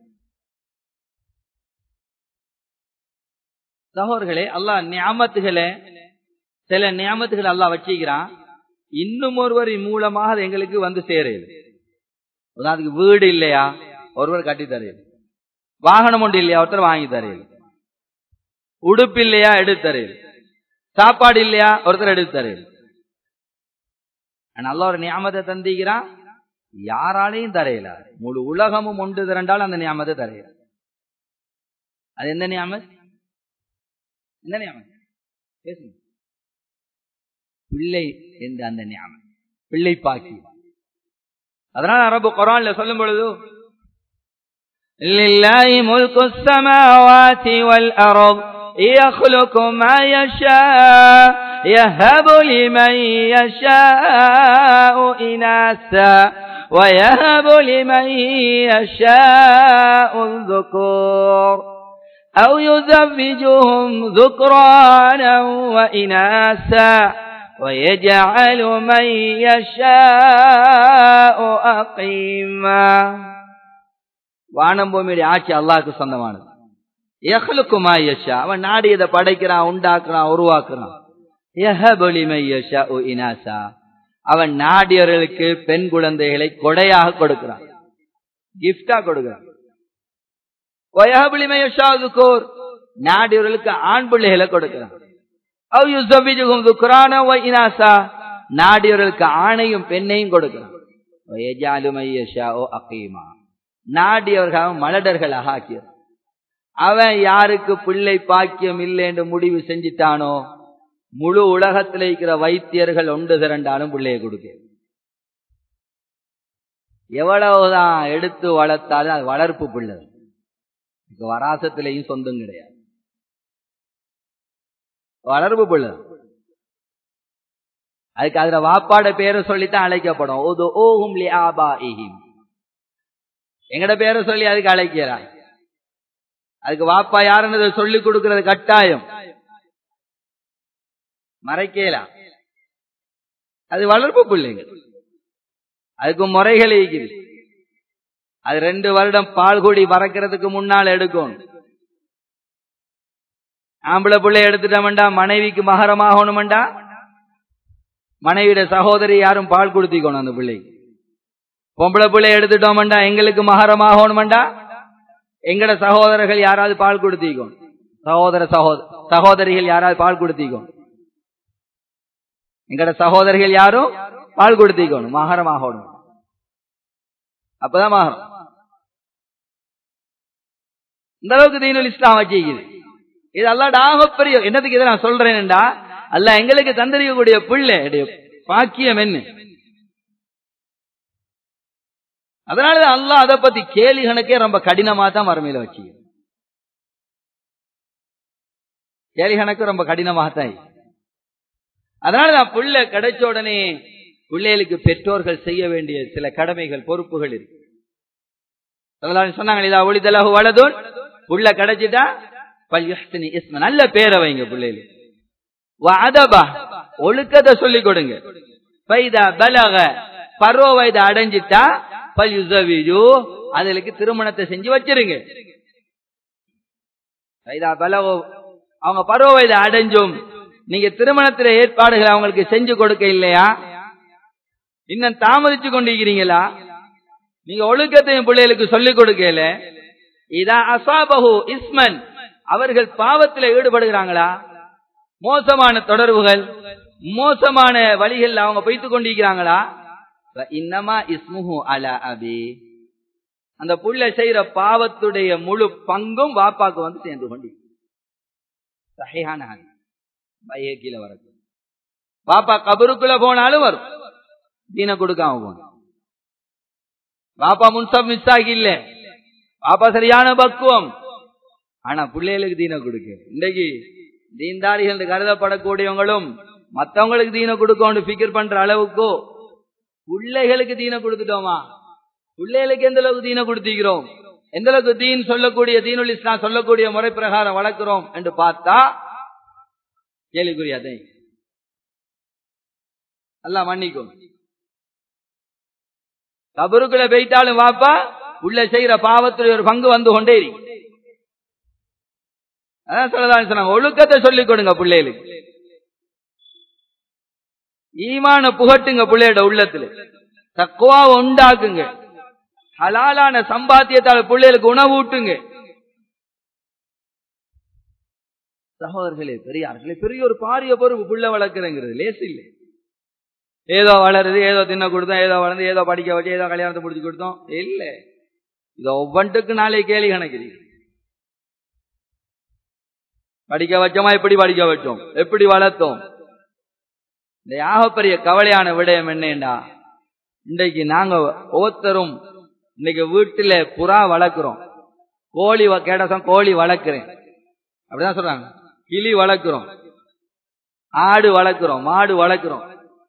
சகோதர்களே அல்லாஹ் நியாமத்துகளை சில நியாமத்துகளை அல்லாஹ் வச்சுக்கிறான் இன்னும் ஒருவரின் மூலமாக அது எங்களுக்கு வந்து சேருது அதுக்கு வீடு இல்லையா ஒருவர் கட்டி தரையில் வாகனம் ஒன்று இல்லையா ஒருத்தர் வாங்கி தரையில் உடுப்பு இல்லையா எடுத்து தரையில் சாப்பாடு இல்லையா ஒருத்தர் எடுத்து தரையில் நல்ல ஒரு நியாமத்தை தந்திக்கிறான் யாராலையும் தரையில முழு உலகமும் ஒன்று திரண்டாலும் அந்த நியாமத்தை தரையில அது எந்த நியாமத் எந்த நியாமத் பேசுங்க பிள்ளை என்ற அந்த நியாமம் பிள்ளை பாக்கி அதனால அரபு குரான்ல சொல்லும் பொழுது لله ملك السماوات والأرض يخلق ما يشاء يهب لمن يشاء إناثا ويهب لمن يشاء الذكور أو يزوجهم ذكرانا وإناثا ويجعل من يشاء أقيما வானம் பூமியுடைய ஆட்சி அல்லாஹ்க்கு சொந்தமானது எஹலுக்குமா யஷா அவன் நாடியதை படைக்கிறான் உண்டாக்குறான் உருவாக்குறான் இனாசா அவன் நாடியவர்களுக்கு பெண் குழந்தைகளை கொடையாக கொடுக்கிறான் கிஃப்டா கொடுக்கிறான் கோர் நாடியவர்களுக்கு ஆண் பிள்ளைகளை கொடுக்கிறான் நாடியவர்களுக்கு ஆணையும் பெண்ணையும் கொடுக்கிறான் நாடியவர்கள் மலடர்களாக ஆக்கியது அவன் யாருக்கு பிள்ளை பாக்கியம் இல்லை என்று முடிவு செஞ்சிட்டானோ முழு உலகத்தில் இருக்கிற வைத்தியர்கள் ஒன்று திரண்டாலும் பிள்ளையை கொடுக்க எவ்வளவுதான் எடுத்து வளர்த்தாலும் அது வளர்ப்பு பிள்ளை வராசத்திலையும் சொந்தம் கிடையாது வளர்ப்பு பிள்ளை அதுக்கு அதுல வாப்பாட பேரை சொல்லித்தான் அழைக்கப்படும் ஓது ஓஹும் லி ஆபா இஹிம் எங்கட பேரை சொல்லி அதுக்கு அழைக்கிறான் அதுக்கு வாப்பா யாருன்னு சொல்லி கொடுக்கிறது கட்டாயம் மறைக்கலாம் அது வளர்ப்பு பிள்ளைங்க அதுக்கு முறைகள் இருக்குது அது ரெண்டு வருடம் பால் கூடி மறக்கிறதுக்கு முன்னால் எடுக்கணும் ஆம்பளை பிள்ளை எடுத்துட்டோம்டா மனைவிக்கு மகரமாகணும்டா மனைவியோட சகோதரி யாரும் பால் கொடுத்திக்கணும் அந்த பிள்ளைக்கு பொம்பளை பிள்ளை எடுத்துட்டோம்டா எங்களுக்கு மகரமாகணும்டா எங்கட சகோதரர்கள் யாராவது பால் கொடுத்திக்கணும் சகோதர சகோதர சகோதரிகள் யாராவது பால் கொடுத்திக்கணும் எங்கட சகோதரிகள் யாரும் பால் கொடுத்திக்கணும் மகரமாகணும் அப்பதான் மகரம் இந்த அளவுக்கு தீனுல் இஸ்லாம் வச்சிக்குது இது அல்லாடாக பெரிய என்னதுக்கு இதை நான் சொல்றேன்டா அல்ல எங்களுக்கு தந்தரிக்கக்கூடிய பிள்ளை பாக்கியம் என்ன அதனாலதான் அல்லாஹ் அதை பத்தி கேலி கணக்கே ரொம்ப கடினமா தான் மறுமையில வச்சு கேலி கணக்கு ரொம்ப கடினமாகத்தான் அதனாலதான் புள்ள கிடைச்ச உடனே பிள்ளைகளுக்கு பெற்றோர்கள் செய்ய வேண்டிய சில கடமைகள் பொறுப்புகள் இருக்கு சொன்னாங்க இதா ஒளிதலகு வலதுன் புள்ள கிடைச்சிட்டா நல்ல பேரை வைங்க பிள்ளைகளுக்கு அதபா ஒழுக்கத்தை சொல்லிக் கொடுங்க பைதா பலக பருவ வயது அடைஞ்சிட்டா பல் யுசவிஜு அதுகளுக்கு திருமணத்தை செஞ்சு வச்சிருங்க சைதா பலவோ அவங்க பருவ வயது அடைஞ்சும் நீங்க திருமணத்துல ஏற்பாடுகளை அவங்களுக்கு செஞ்சு கொடுக்க இல்லையா இன்னும் தாமதிச்சு கொண்டிருக்கிறீங்களா நீங்க ஒழுக்கத்தையும் பிள்ளைகளுக்கு சொல்லிக் கொடுக்கல இதா அசாபஹு இஸ்மன் அவர்கள் பாவத்தில் ஈடுபடுகிறாங்களா மோசமான தொடர்புகள் மோசமான வழிகள் அவங்க வைத்துக் கொண்டிருக்கிறாங்களா இன்னமா இஸ்முஹு அலா அபி அந்த புள்ள செய்யற பாவத்துடைய முழு பங்கும் வாப்பாக்கு வந்து சேர்ந்து கொண்டு சகையான பைய கீழே வரது பாப்பா கபருக்குள்ள போனாலும் வரும் தீன கொடுக்காம போன பாப்பா முன்சப் மிஸ் ஆகி இல்ல பாப்பா சரியான பக்குவம் ஆனா பிள்ளைகளுக்கு தீன கொடுக்க இன்னைக்கு தீன்தாரிகள் கருதப்படக்கூடியவங்களும் மத்தவங்களுக்கு தீன கொடுக்கணும் பிக்கர் பண்ற அளவுக்கு பிள்ளைகளுக்கு தீன கொடுத்துட்டோமா பிள்ளைகளுக்கு எந்த அளவுக்கு தீன கொடுத்திக்கிறோம் எந்த அளவுக்கு தீன் சொல்லக்கூடிய தீனுல் இஸ்லாம் சொல்லக்கூடிய முறை பிரகாரம் வளர்க்கிறோம் என்று பார்த்தா கேள்விக்குரியாதே அல்ல மன்னிக்கும் கபருக்குள்ள போயிட்டாலும் வாப்பா உள்ள செய்யற பாவத்துடைய ஒரு பங்கு வந்து கொண்டே இருக்கு அதான் சொல்லதான் சொன்னாங்க ஒழுக்கத்தை சொல்லிக் கொடுங்க பிள்ளைகளுக்கு ஈமான புகட்டுங்க பிள்ளையோட உள்ளத்துல தக்குவா உண்டாக்குங்க ஹலாலான சம்பாத்தியத்தால பிள்ளைகளுக்கு உணவு ஊட்டுங்க சகோதரர்களே பெரியார்களே பெரிய ஒரு பாரிய பொறுப்பு புள்ள வளர்க்குறேங்கிறது லேசு இல்லை ஏதோ வளருது ஏதோ தின்ன கொடுத்தோம் ஏதோ வளர்ந்து ஏதோ படிக்க வச்சு ஏதோ கல்யாணத்தை முடிச்சு கொடுத்தோம் இல்ல இது ஒவ்வொன்றுக்கு நாளே கேள்வி கணக்கிறீங்க படிக்க வச்சோமா எப்படி படிக்க வச்சோம் எப்படி வளர்த்தோம் இந்த யாகப்பெரிய கவலையான விடயம் என்னண்டா இன்றைக்கு நாங்க ஒவ்வொருத்தரும் இன்னைக்கு வீட்டுல புறா வளர்க்கிறோம் கோழி கேடசம் கோழி வளர்க்கிறேன் அப்படிதான் சொல்றாங்க கிளி வளர்க்கிறோம் ஆடு வளர்க்கிறோம் மாடு வளர்க்கிறோம்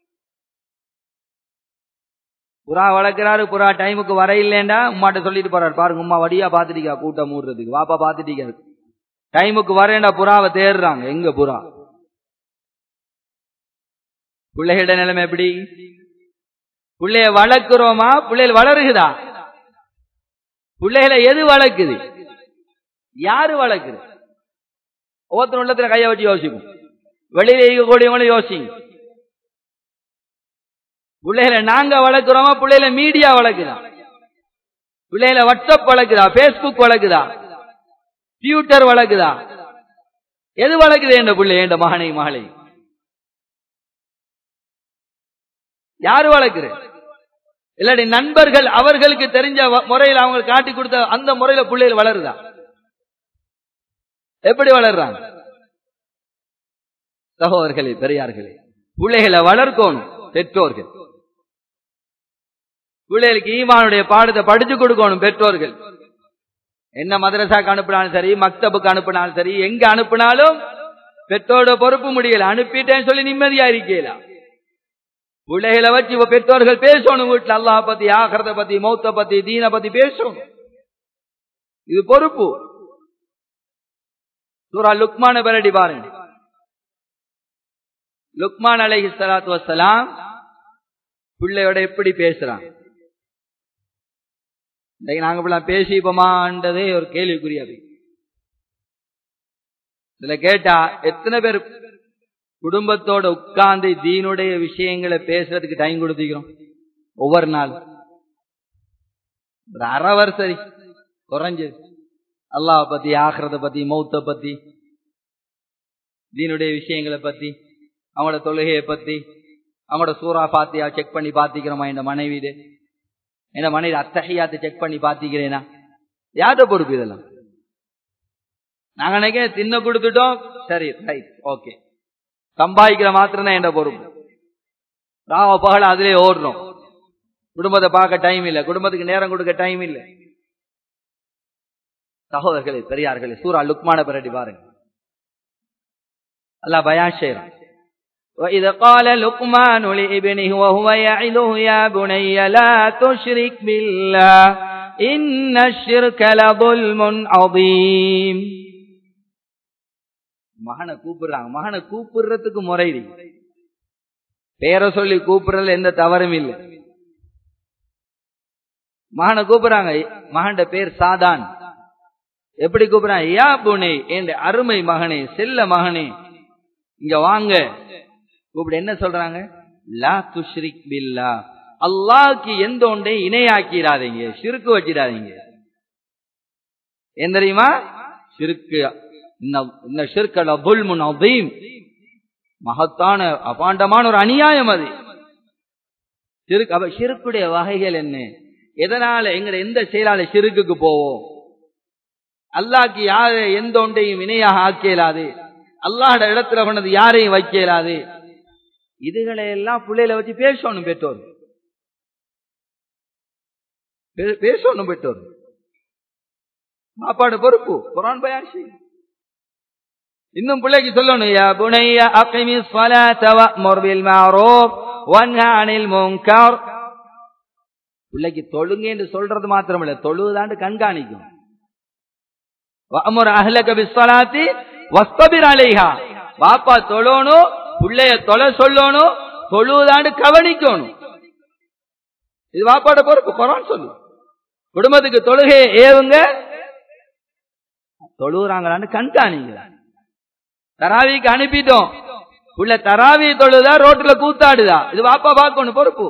புறா வளர்க்கிறாரு புறா டைமுக்கு வர இல்லேண்டா உமாட்ட சொல்லிட்டு போறாரு பாருங்க உமா வடியா பாத்துட்டீங்க கூட்டம் மூடுறதுக்கு வாப்பா பாத்துட்டீங்க டைமுக்கு வரேண்டா புறாவை தேடுறாங்க எங்க புறா பிள்ளைகளோட நிலைமை எப்படி பிள்ளைய வளர்க்கிறோமா பிள்ளைகள் வளருகுதா பிள்ளைகளை எது வளர்க்குது யாரு வளர்க்குது ஒவ்வொருத்தர் உள்ளத்துல கைய வச்சு யோசிக்கும் வெளியில இருக்கக்கூடியவங்களும் யோசிங்க பிள்ளைகளை நாங்க வளர்க்கிறோமா பிள்ளைகளை மீடியா வளர்க்குதா பிள்ளைகளை வாட்ஸ்அப் வளர்க்குதா பேஸ்புக் வளர்க்குதா ட்விட்டர் வளர்க்குதா எது வளர்க்குது என்ற பிள்ளை என்ற மகனை மகளை யாரு வளர்க்குற இல்லாட்டி நண்பர்கள் அவர்களுக்கு தெரிஞ்ச முறையில் அவங்க காட்டி கொடுத்த அந்த முறையில பிள்ளைகள் வளருதா எப்படி வளர்றாங்க சகோதரர்களே பெரியார்களே பிள்ளைகளை வளர்க்கணும் பெற்றோர்கள் பிள்ளைகளுக்கு ஈமானுடைய பாடத்தை படிச்சு கொடுக்கணும் பெற்றோர்கள் என்ன மதரசாக்கு அனுப்பினாலும் சரி மக்தபுக்கு அனுப்பினாலும் சரி எங்க அனுப்பினாலும் பெற்றோட பொறுப்பு முடியல அனுப்பிட்டேன்னு சொல்லி நிம்மதியா இருக்கலாம் பிள்ளைகளை வச்சு இவ பெற்றோர்கள் பேசணும் வீட்டுல அல்லாஹ் பத்தி ஆகிறத பத்தி மௌத்த பத்தி தீன பத்தி பேசணும் இது பொறுப்பு சூரா லுக்மான பெரடி பாருங்க லுக்மான் அலைஹி சலாத்து வசலாம் பிள்ளையோட எப்படி பேசுறான் இன்னைக்கு நாங்க இப்பெல்லாம் பேசிப்போமான்றதே ஒரு கேள்விக்குரியது இதுல கேட்டா எத்தனை பேர் குடும்பத்தோட உட்கார்ந்து தீனுடைய விஷயங்களை பேசுறதுக்கு டைம் கொடுத்துக்கிறோம் ஒவ்வொரு நாள் ஒரு அரை வருஷம் குறைஞ்சது அல்லாஹ் பத்தி ஆகிறத பத்தி மௌத்த பத்தி தீனுடைய விஷயங்களை பத்தி அவங்களோட தொழுகையை பத்தி அவங்களோட சூறா பாத்தியா செக் பண்ணி பாத்திக்கிறோமா இந்த மனைவி இது இந்த மனைவி அத்தகையாத்து செக் பண்ணி பாத்திக்கிறேனா யார்கிட்ட பொறுப்பு இதெல்லாம் நாங்க நினைக்க தின்ன கொடுத்துட்டோம் சரி ரைட் ஓகே சம்பாதிக்கிற மாத்திரம் தான் என்ற பொறுப்பு ராவ பகல அதிலே ஓடுறோம் குடும்பத்தை பார்க்க டைம் இல்ல குடும்பத்துக்கு நேரம் கொடுக்க டைம் இல்ல சகோதரர்களே பெரியார்களே சூரா லுக்மான பிரட்டி பாருங்க அல்லாஹ் பயான் செய்யறான் وإذ قال لقمان لابنه وهو يعظه يا بني لا تشرك بالله إن الشرك لظلم عظيم மகனை கூப்பிடுறாங்க மகனை கூப்பிடுறதுக்கு முறை பேரை சொல்லி கூப்பிடுறதுல எந்த தவறும் இல்லை மகனை கூப்பிடுறாங்க மகன்ட பேர் சாதான் எப்படி கூப்பிடுறான் யா புனே என் அருமை மகனே செல்ல மகனே இங்க வாங்க கூப்பிட என்ன சொல்றாங்க லா துஷ்ரிக் பில்லா அல்லாஹ்க்கு எந்த ஒன்றை இணையாக்கிறாதீங்க சிறுக்கு வச்சிடாதீங்க ஏன் தெரியுமா சிறுக்கு இந்த ஷிர்கல புல்முன் அதீம் மகத்தான அபாண்டமான ஒரு அநியாயம் அது சிறுக்கு அப்ப சிறுக்குடைய வகைகள் என்ன எதனால எங்க எந்த செயலால சிறுக்குக்கு போவோம் அல்லாஹ்க்கு யார எந்த ஒன்றையும் இணையாக ஆக்கியலாது அல்லாஹோட இடத்துல கொண்டது யாரையும் வைக்கலாது இதுகளை எல்லாம் பிள்ளையில வச்சு பேசணும் பெற்றோர் பேசணும் பெற்றோர் சாப்பாடு பொறுப்பு குரான் பயாசி இன்னும் பிள்ளைக்கு சொல்லணும் யா புனைய அகிமி ஸலாத வஅமுர் பில் மஅரூஃப் வன்ஹ அனில் முன்கர் பிள்ளைக்கு தொழுங்க என்று சொல்றது மாத்திரமல்ல தொழுதாண்டு கண்காணிக்கும் வஅமுர் அஹ்லக பிஸ் ஸலாத்தி வஸ்தபிர் அலைஹா பாப்பா தொழணும் பிள்ளைய தொலை சொல்லணும் தொழுதாண்டு கவனிக்கணும் இது வாப்பாட பொறுப்பு குரான் சொல்லு குடும்பத்துக்கு தொழுகையை ஏவுங்க தொழுகிறாங்களான்னு கண்காணிங்க தராவிக்கு அனுப்பிட்டோம் உள்ள தராவி தொழுதா ரோட்ல கூத்தாடுதா இது வாப்பா பார்க்கணும் பொறுப்பு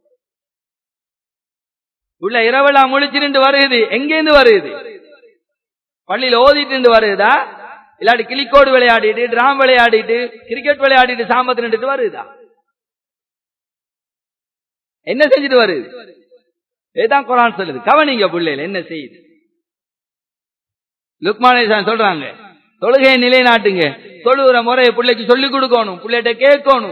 உள்ள இரவெல்லாம் முழிச்சுட்டு வருது எங்கேருந்து வருது பள்ளியில ஓதிட்டு வருதா இல்லாட்டி கிளிக்கோடு விளையாடிட்டு டிராம் விளையாடிட்டு கிரிக்கெட் விளையாடிட்டு சாமத்து நின்றுட்டு வருதா என்ன செஞ்சுட்டு வருது இதுதான் குரான் சொல்லுது கவனிங்க பிள்ளைகள் என்ன செய்யுது லுக்மானேசான் சொல்றாங்க தொழுகையை நிலைநாட்டுங்க தொழுகிற முறையை பிள்ளைக்கு சொல்லிக் கொடுக்கணும் பிள்ளைகிட்ட கேட்கணும்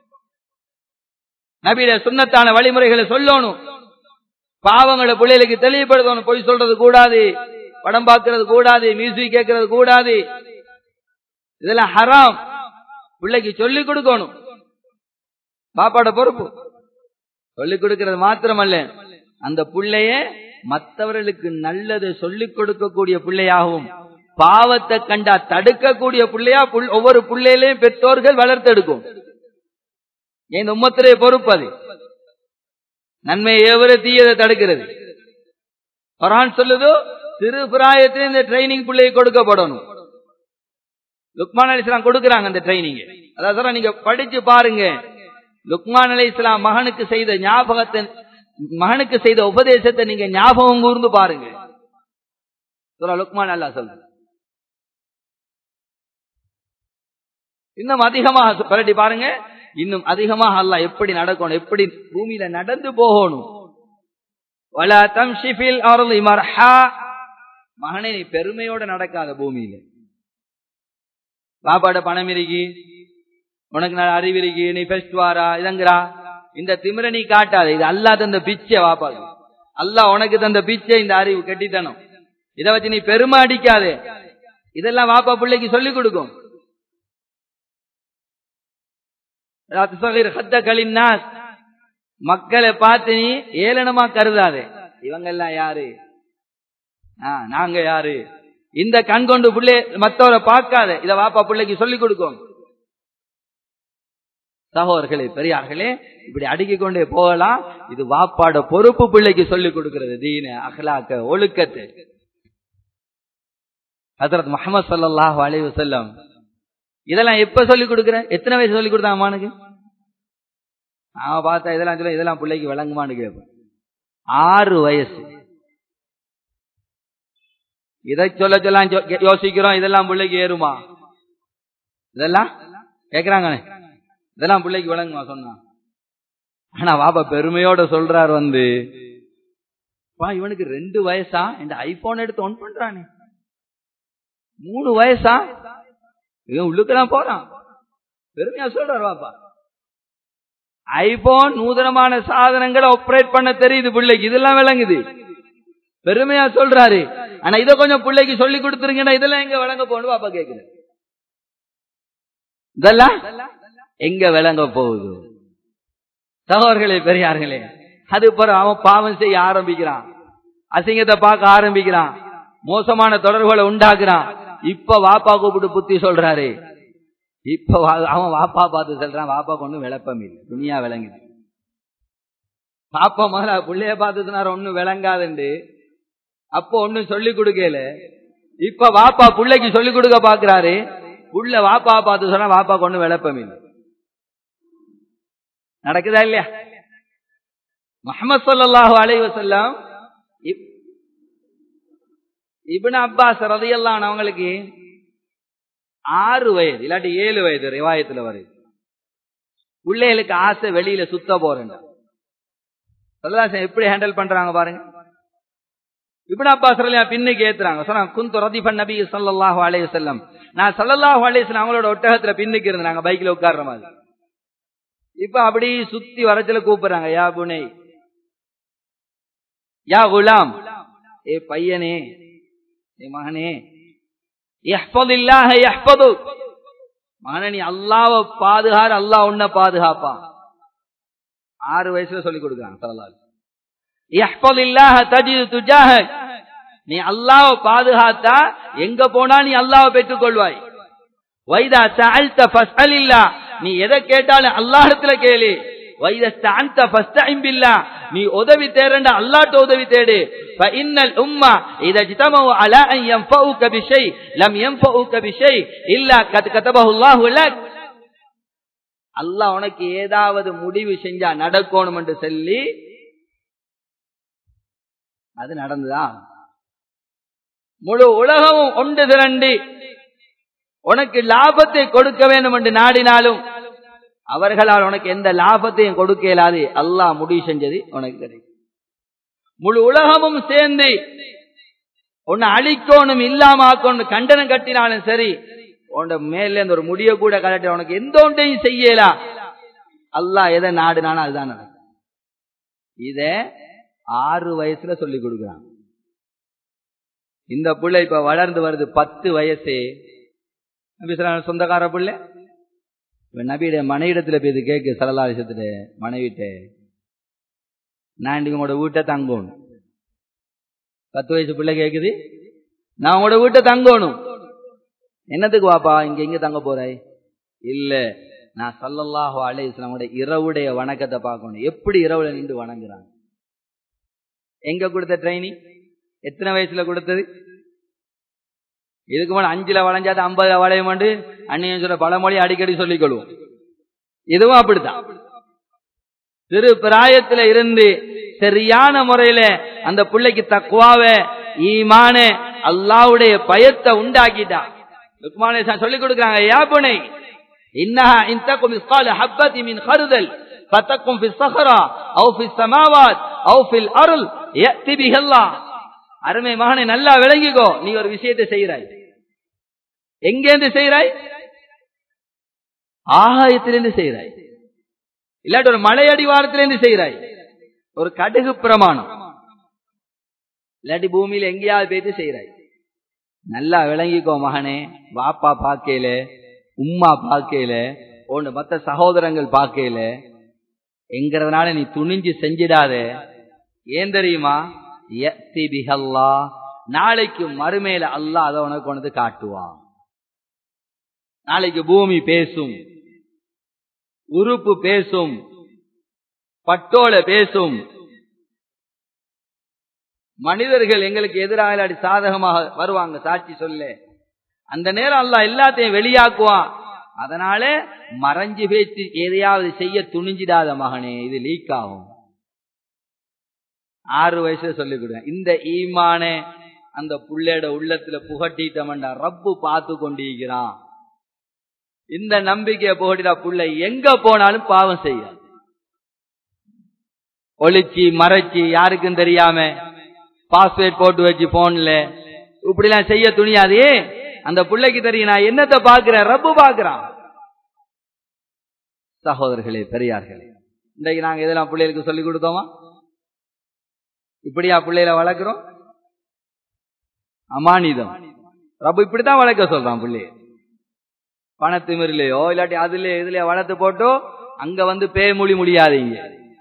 நபியில சுண்ணத்தான வழிமுறைகளை சொல்லணும் பாவங்களை பிள்ளைகளுக்கு தெளிவுபடுத்தணும் பொய் சொல்றது கூடாது படம் பார்க்கறது கூடாது மியூசிக் கேட்கறது கூடாது இதெல்லாம் ஹராம் பிள்ளைக்கு சொல்லிக் கொடுக்கணும் பாப்பாட பொறுப்பு சொல்லிக் கொடுக்கிறது மாத்திரமல்ல அந்த பிள்ளைய மற்றவர்களுக்கு நல்லதை சொல்லிக் கொடுக்கக்கூடிய பிள்ளையாகவும் பாவத்தை கண்டா தடுக்கக்கூடிய பிள்ளையா ஒவ்வொரு பிள்ளையிலையும் பெற்றோர்கள் வளர்த்தெடுக்கும் இந்த உம்மத்திலே பொறுப்பு அது நன்மை ஏவர தீயதை தடுக்கிறது குரான் சொல்லுதோ சிறு பிராயத்தில் இந்த ட்ரைனிங் பிள்ளையை கொடுக்கப்படணும் லுக்மான் அலி இஸ்லாம் கொடுக்கறாங்க அந்த ட்ரைனிங் அதாவது நீங்க படிச்சு பாருங்க லுக்மான் அலி இஸ்லாம் மகனுக்கு செய்த ஞாபகத்தை மகனுக்கு செய்த உபதேசத்தை நீங்க ஞாபகம் கூர்ந்து பாருங்க லுக்மான் அல்லா சொல்ற இன்னும் அதிகமாக பரட்டி பாருங்க இன்னும் அதிகமாக அல்ல எப்படி நடக்கணும் எப்படி பூமியில நடந்து போகணும் வலா தம்ஷிபில் அருள் மர்ஹா மகனே நீ பெருமையோட நடக்காத பூமியில பாப்பாட பணம் இருக்கி உனக்கு நான் அறிவு இருக்கு நீ பெஸ்ட் வாரா இதங்கிறா இந்த திமிர நீ காட்டாத இது அல்லா தந்த பிச்சை வாப்பா அல்லா உனக்கு தந்த பிச்சை இந்த அறிவு கட்டித்தனம் இதை வச்சு நீ பெருமை அடிக்காதே இதெல்லாம் வாப்பா பிள்ளைக்கு சொல்லிக் கொடுக்கும் மக்களை பார்த்து நீ ஏளனமா கருதாதே இவங்க எல்லாம் யாரு நாங்க யாரு இந்த கண் கொண்டு பிள்ளை மத்தவரை பார்க்காத இத வாப்பா பிள்ளைக்கு சொல்லிக் கொடுக்கும் சகோதரர்களே பெரியார்களே இப்படி அடுக்கிக் கொண்டே போகலாம் இது வாப்பாட பொறுப்பு பிள்ளைக்கு சொல்லிக் கொடுக்கிறது தீன அகலாக்க ஒழுக்கத்தை ஹசரத் முகமது சல்லாஹ் அலி வசல்லம் இதெல்லாம் எப்ப சொல்லிக் கொடுக்குறேன் எத்தனை வயசு சொல்லிக் கொடுத்தான் அம்மானுக்கு அவன் பார்த்தா இதெல்லாம் சொல்ல இதெல்லாம் பிள்ளைக்கு விளங்குமான்னு கேட்பேன் ஆறு வயசு இதை சொல்ல சொல்ல யோசிக்கிறோம் இதெல்லாம் பிள்ளைக்கு ஏறுமா இதெல்லாம் கேக்குறாங்கண்ணே இதெல்லாம் பிள்ளைக்கு விளங்குமா சொன்னா ஆனா பாப்பா பெருமையோட சொல்றாரு வந்து பா இவனுக்கு ரெண்டு வயசா இந்த ஐபோன் எடுத்து ஒன் பண்றானே மூணு வயசா இவன் உள்ளுக்குதான் போறான் பெருமையா சொல்றாரு பாப்பா ஐபோன் நூதனமான சாதனங்களை ஆப்ரேட் பண்ண தெரியுது பிள்ளைக்கு இதெல்லாம் விளங்குது பெருமையா சொல்றாரு ஆனா இதை கொஞ்சம் பிள்ளைக்கு சொல்லி கொடுத்துருங்கன்னா இதெல்லாம் எங்க விளங்க போகணும் பாப்பா கேக்குறேன் இதெல்லாம் எங்க விளங்க போகுது சகோதரர்களே பெரியார்களே அது பிறகு அவன் பாவம் செய்ய ஆரம்பிக்கிறான் அசிங்கத்தை பார்க்க ஆரம்பிக்கிறான் மோசமான தொடர்புகளை உண்டாக்குறான் இப்ப வாப்பா கூப்பிட்டு புத்தி சொல்றாரு இப்ப அவன் வாப்பா பார்த்து சொல்றான் வாப்பா கொண்டு விளப்பம் இல்லை துணியா விளங்குது பாப்பா முதல்ல புள்ளைய பார்த்துனார ஒண்ணும் விளங்காதுண்டு அப்போ ஒண்ணும் சொல்லி கொடுக்கல இப்ப வாப்பா புள்ளைக்கு சொல்லி கொடுக்க பாக்குறாரு புள்ள வாப்பா பார்த்து சொன்னா வாப்பா கொண்டு விளப்பம் இல்லை நடக்குதா இல்லையா முகமது சல்லாஹூ அலை வசல்லாம் இப்னு அப்பாஸ் ரதையெல்லாம் அவங்களுக்கு ஆறு வயது இல்லாட்டி ஏழு வயது ரிவாயத்துல வருது பிள்ளைகளுக்கு ஆசை வெளியில சுத்த போறேன் சல்லாசன் எப்படி ஹேண்டில் பண்றாங்க பாருங்க இப்னு அப்பாஸ் ரலியா பின்னுக்கு ஏத்துறாங்க சொன்னா குந்து ரதிஃபன் நபி ஸல்லல்லாஹு அலைஹி வஸல்லம் நான் ஸல்லல்லாஹு அலைஹி வஸல்லம் அவங்களோட ஒட்டகத்துல பின்னுக்கு இருந்தேன் நாங்க பைக்ல உட்கார்ற மாதிரி இப்ப அப்படி சுத்தி வரச்சல கூப்பிடுறாங்க யா புனை யா குலாம் ஏ பையனே ஏ மகனே மகனே நீ அல்லாவ பாதுகார் அல்லாஹ் உன்ன பாதுகாப்பா ஆறு வயசுல சொல்லி கொடுக்குறாங்க சரலால் நீ அல்லாஹ் பாதுகாத்தா எங்க போனா நீ அல்லாஹ் பெற்றுக் கொள்வாய் வைதா சஅல்த ஃபஸ்அலில்லா நீ எதை கேட்டாலும் அல்லாஹ்விடத்துல கேளு வைதா ஸ்தஅன்த ஃபஸ்தஇன் பில்லா நீ உதவி தேடണ്ട அல்லாஹ்ட்ட உதவி தேடு فإن الأمة إذا اجتمعوا على أن ينفعوك بشيء لم ينفعوك بشيء إلا قد كتبه الله لك அல்லாஹ் உனக்கு ஏதாவது முடிவு செஞ்சா நடக்கணும் என்று சொல்லி அது நடந்துதான் முழு உலகமும் ஒன்று திரண்டு உனக்கு லாபத்தை கொடுக்க வேண்டும் என்று நாடினாலும் அவர்களால் உனக்கு எந்த லாபத்தையும் கொடுக்க இயலாது அல்லாஹ் முடிவு செஞ்சது உனக்கு கிடைக்கும் முழு உலகமும் சேர்ந்து உன்னை அழிக்கணும் இல்லாம ஆக்கணும் கண்டனம் கட்டினாலும் சரி உன் மேல இந்த ஒரு முடிய கூட கலட்டி உனக்கு எந்த ஒன்றையும் செய்யலா அல்லாஹ் எதை நாடுனாலும் அதுதான் நடக்கும் இத ஆறு வயசுல சொல்லி கொடுக்குறான் இந்த புள்ள இப்ப வளர்ந்து வருது பத்து வயசு சொந்தக்கார புள்ள நபியுடைய மனைவிடத்துல போய் இது கேக்கு சரலா விஷயத்துல மனைவிட்ட நான் இன்னைக்கு உங்களோட வீட்டை தங்கணும் பத்து வயசு பிள்ளை கேக்குது நான் உங்களோட வீட்டை தங்கணும் என்னத்துக்கு வாப்பா இங்க எங்க தங்க போறாய் இல்ல நான் சல்லல்லாஹு அலை இஸ்லாமுடைய இரவுடைய வணக்கத்தை பார்க்கணும் எப்படி இரவுல நின்று வணங்குறாங்க எங்க கொடுத்த ட்ரைனிங் எத்தனை வயசுல கொடுத்தது இதுக்கு மேல அஞ்சுல வளைஞ்சாது ஐம்பதுல வளையமாண்டு அன்னையும் சொல்ல பழமொழி அடிக்கடி சொல்லிக் கொள்வோம் இதுவும் அப்படித்தான் சிறு பிராயத்துல இருந்து சரியான முறையில அந்த பிள்ளைக்கு தக்குவாவ ஈமான அல்லாவுடைய பயத்தை உண்டாக்கிட்டா லுக்மானே சொல்லிக் கொடுக்குறாங்க யா புனை இன்னஹா இன்தக்கும் மிஸ்கால ஹப்பதி மின் ஹருதல் فتكن في الصخرة أو في السماوات أو في الأرض يأتي به الله அருமை மகனை நல்லா விளங்கிக்கோ நீ ஒரு விஷயத்தை செய்கிறாய் எங்கேருந்து செய்கிறாய் ஆகாயத்திலிருந்து செய்கிறாய் இல்லாட்டி ஒரு மலை அடிவாரத்திலிருந்து செய்கிறாய் ஒரு கடுகு பிரமாணம் இல்லாட்டி பூமியில எங்கேயாவது போயிட்டு செய்கிறாய் நல்லா விளங்கிக்கோ மகனே வாப்பா பார்க்கல உம்மா பார்க்கல ஒன்று மற்ற சகோதரங்கள் பார்க்கல என்கிறதுனால நீ துணிஞ்சு செஞ்சிடாத ஏன் தெரியுமா நாளைக்கு மறுமையில அல்லாஹ் அதை உனக்கு கொண்டு காட்டுவான் நாளைக்கு பூமி பேசும் உறுப்பு பேசும் பட்டோல பேசும் மனிதர்கள் எங்களுக்கு எதிராக சாதகமாக வருவாங்க சாட்சி சொல்ல அந்த நேரம் அல்லாஹ் எல்லாத்தையும் வெளியாக்குவான் அதனால மறைஞ்சு பேச்சு எதையாவது செய்ய துணிஞ்சிடாத மகனே இது லீக் ஆகும் ஆறு வயசுல சொல்லிக் கொடுங்க இந்த ஈமான அந்த புள்ளையோட உள்ளத்துல புகட்டிட்டமண்டா ரப்பு பார்த்து கொண்டிருக்கிறான் இந்த நம்பிக்கையை புகட்டிடா புள்ள எங்க போனாலும் பாவம் செய்ய ஒளிச்சு மறைச்சு யாருக்கும் தெரியாம பாஸ்வேர்ட் போட்டு வச்சு போன்ல இப்படி எல்லாம் செய்ய துணியாதே அந்த பிள்ளைக்கு தெரியும் நான் என்னத்தை பாக்குறேன் ரப்பு பாக்குறான் சகோதரர்களே பெரியார்களே இன்றைக்கு நாங்க இதெல்லாம் பிள்ளைகளுக்கு சொல்லி கொடுத்தோமா இப்படியா பிள்ளைகளை வளர்க்கிறோம் அமானிதம் ரப்பு இப்படித்தான் வளர்க்க சொல்றான் பிள்ளைய பணத்திமிரிலையோ இல்லாட்டி அதுல இதுல வளர்த்து போட்டோ அங்க வந்து பே மொழி முடியாதீங்க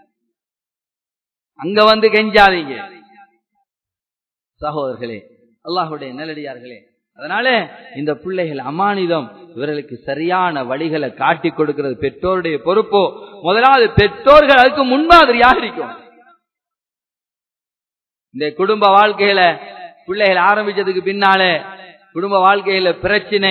அங்க வந்து கெஞ்சாதீங்க சகோதரர்களே அல்லாஹுடைய நல்லடியார்களே அதனால இந்த பிள்ளைகள் அமானிதம் இவர்களுக்கு சரியான வழிகளை காட்டி கொடுக்கிறது பெற்றோருடைய பொறுப்போ முதலாவது பெற்றோர்கள் அதுக்கு முன்மாதிரியாக இருக்கும் இந்த குடும்ப வாழ்க்கையில பிள்ளைகள் ஆரம்பிச்சதுக்கு பின்னாலே குடும்ப வாழ்க்கையில பிரச்சனை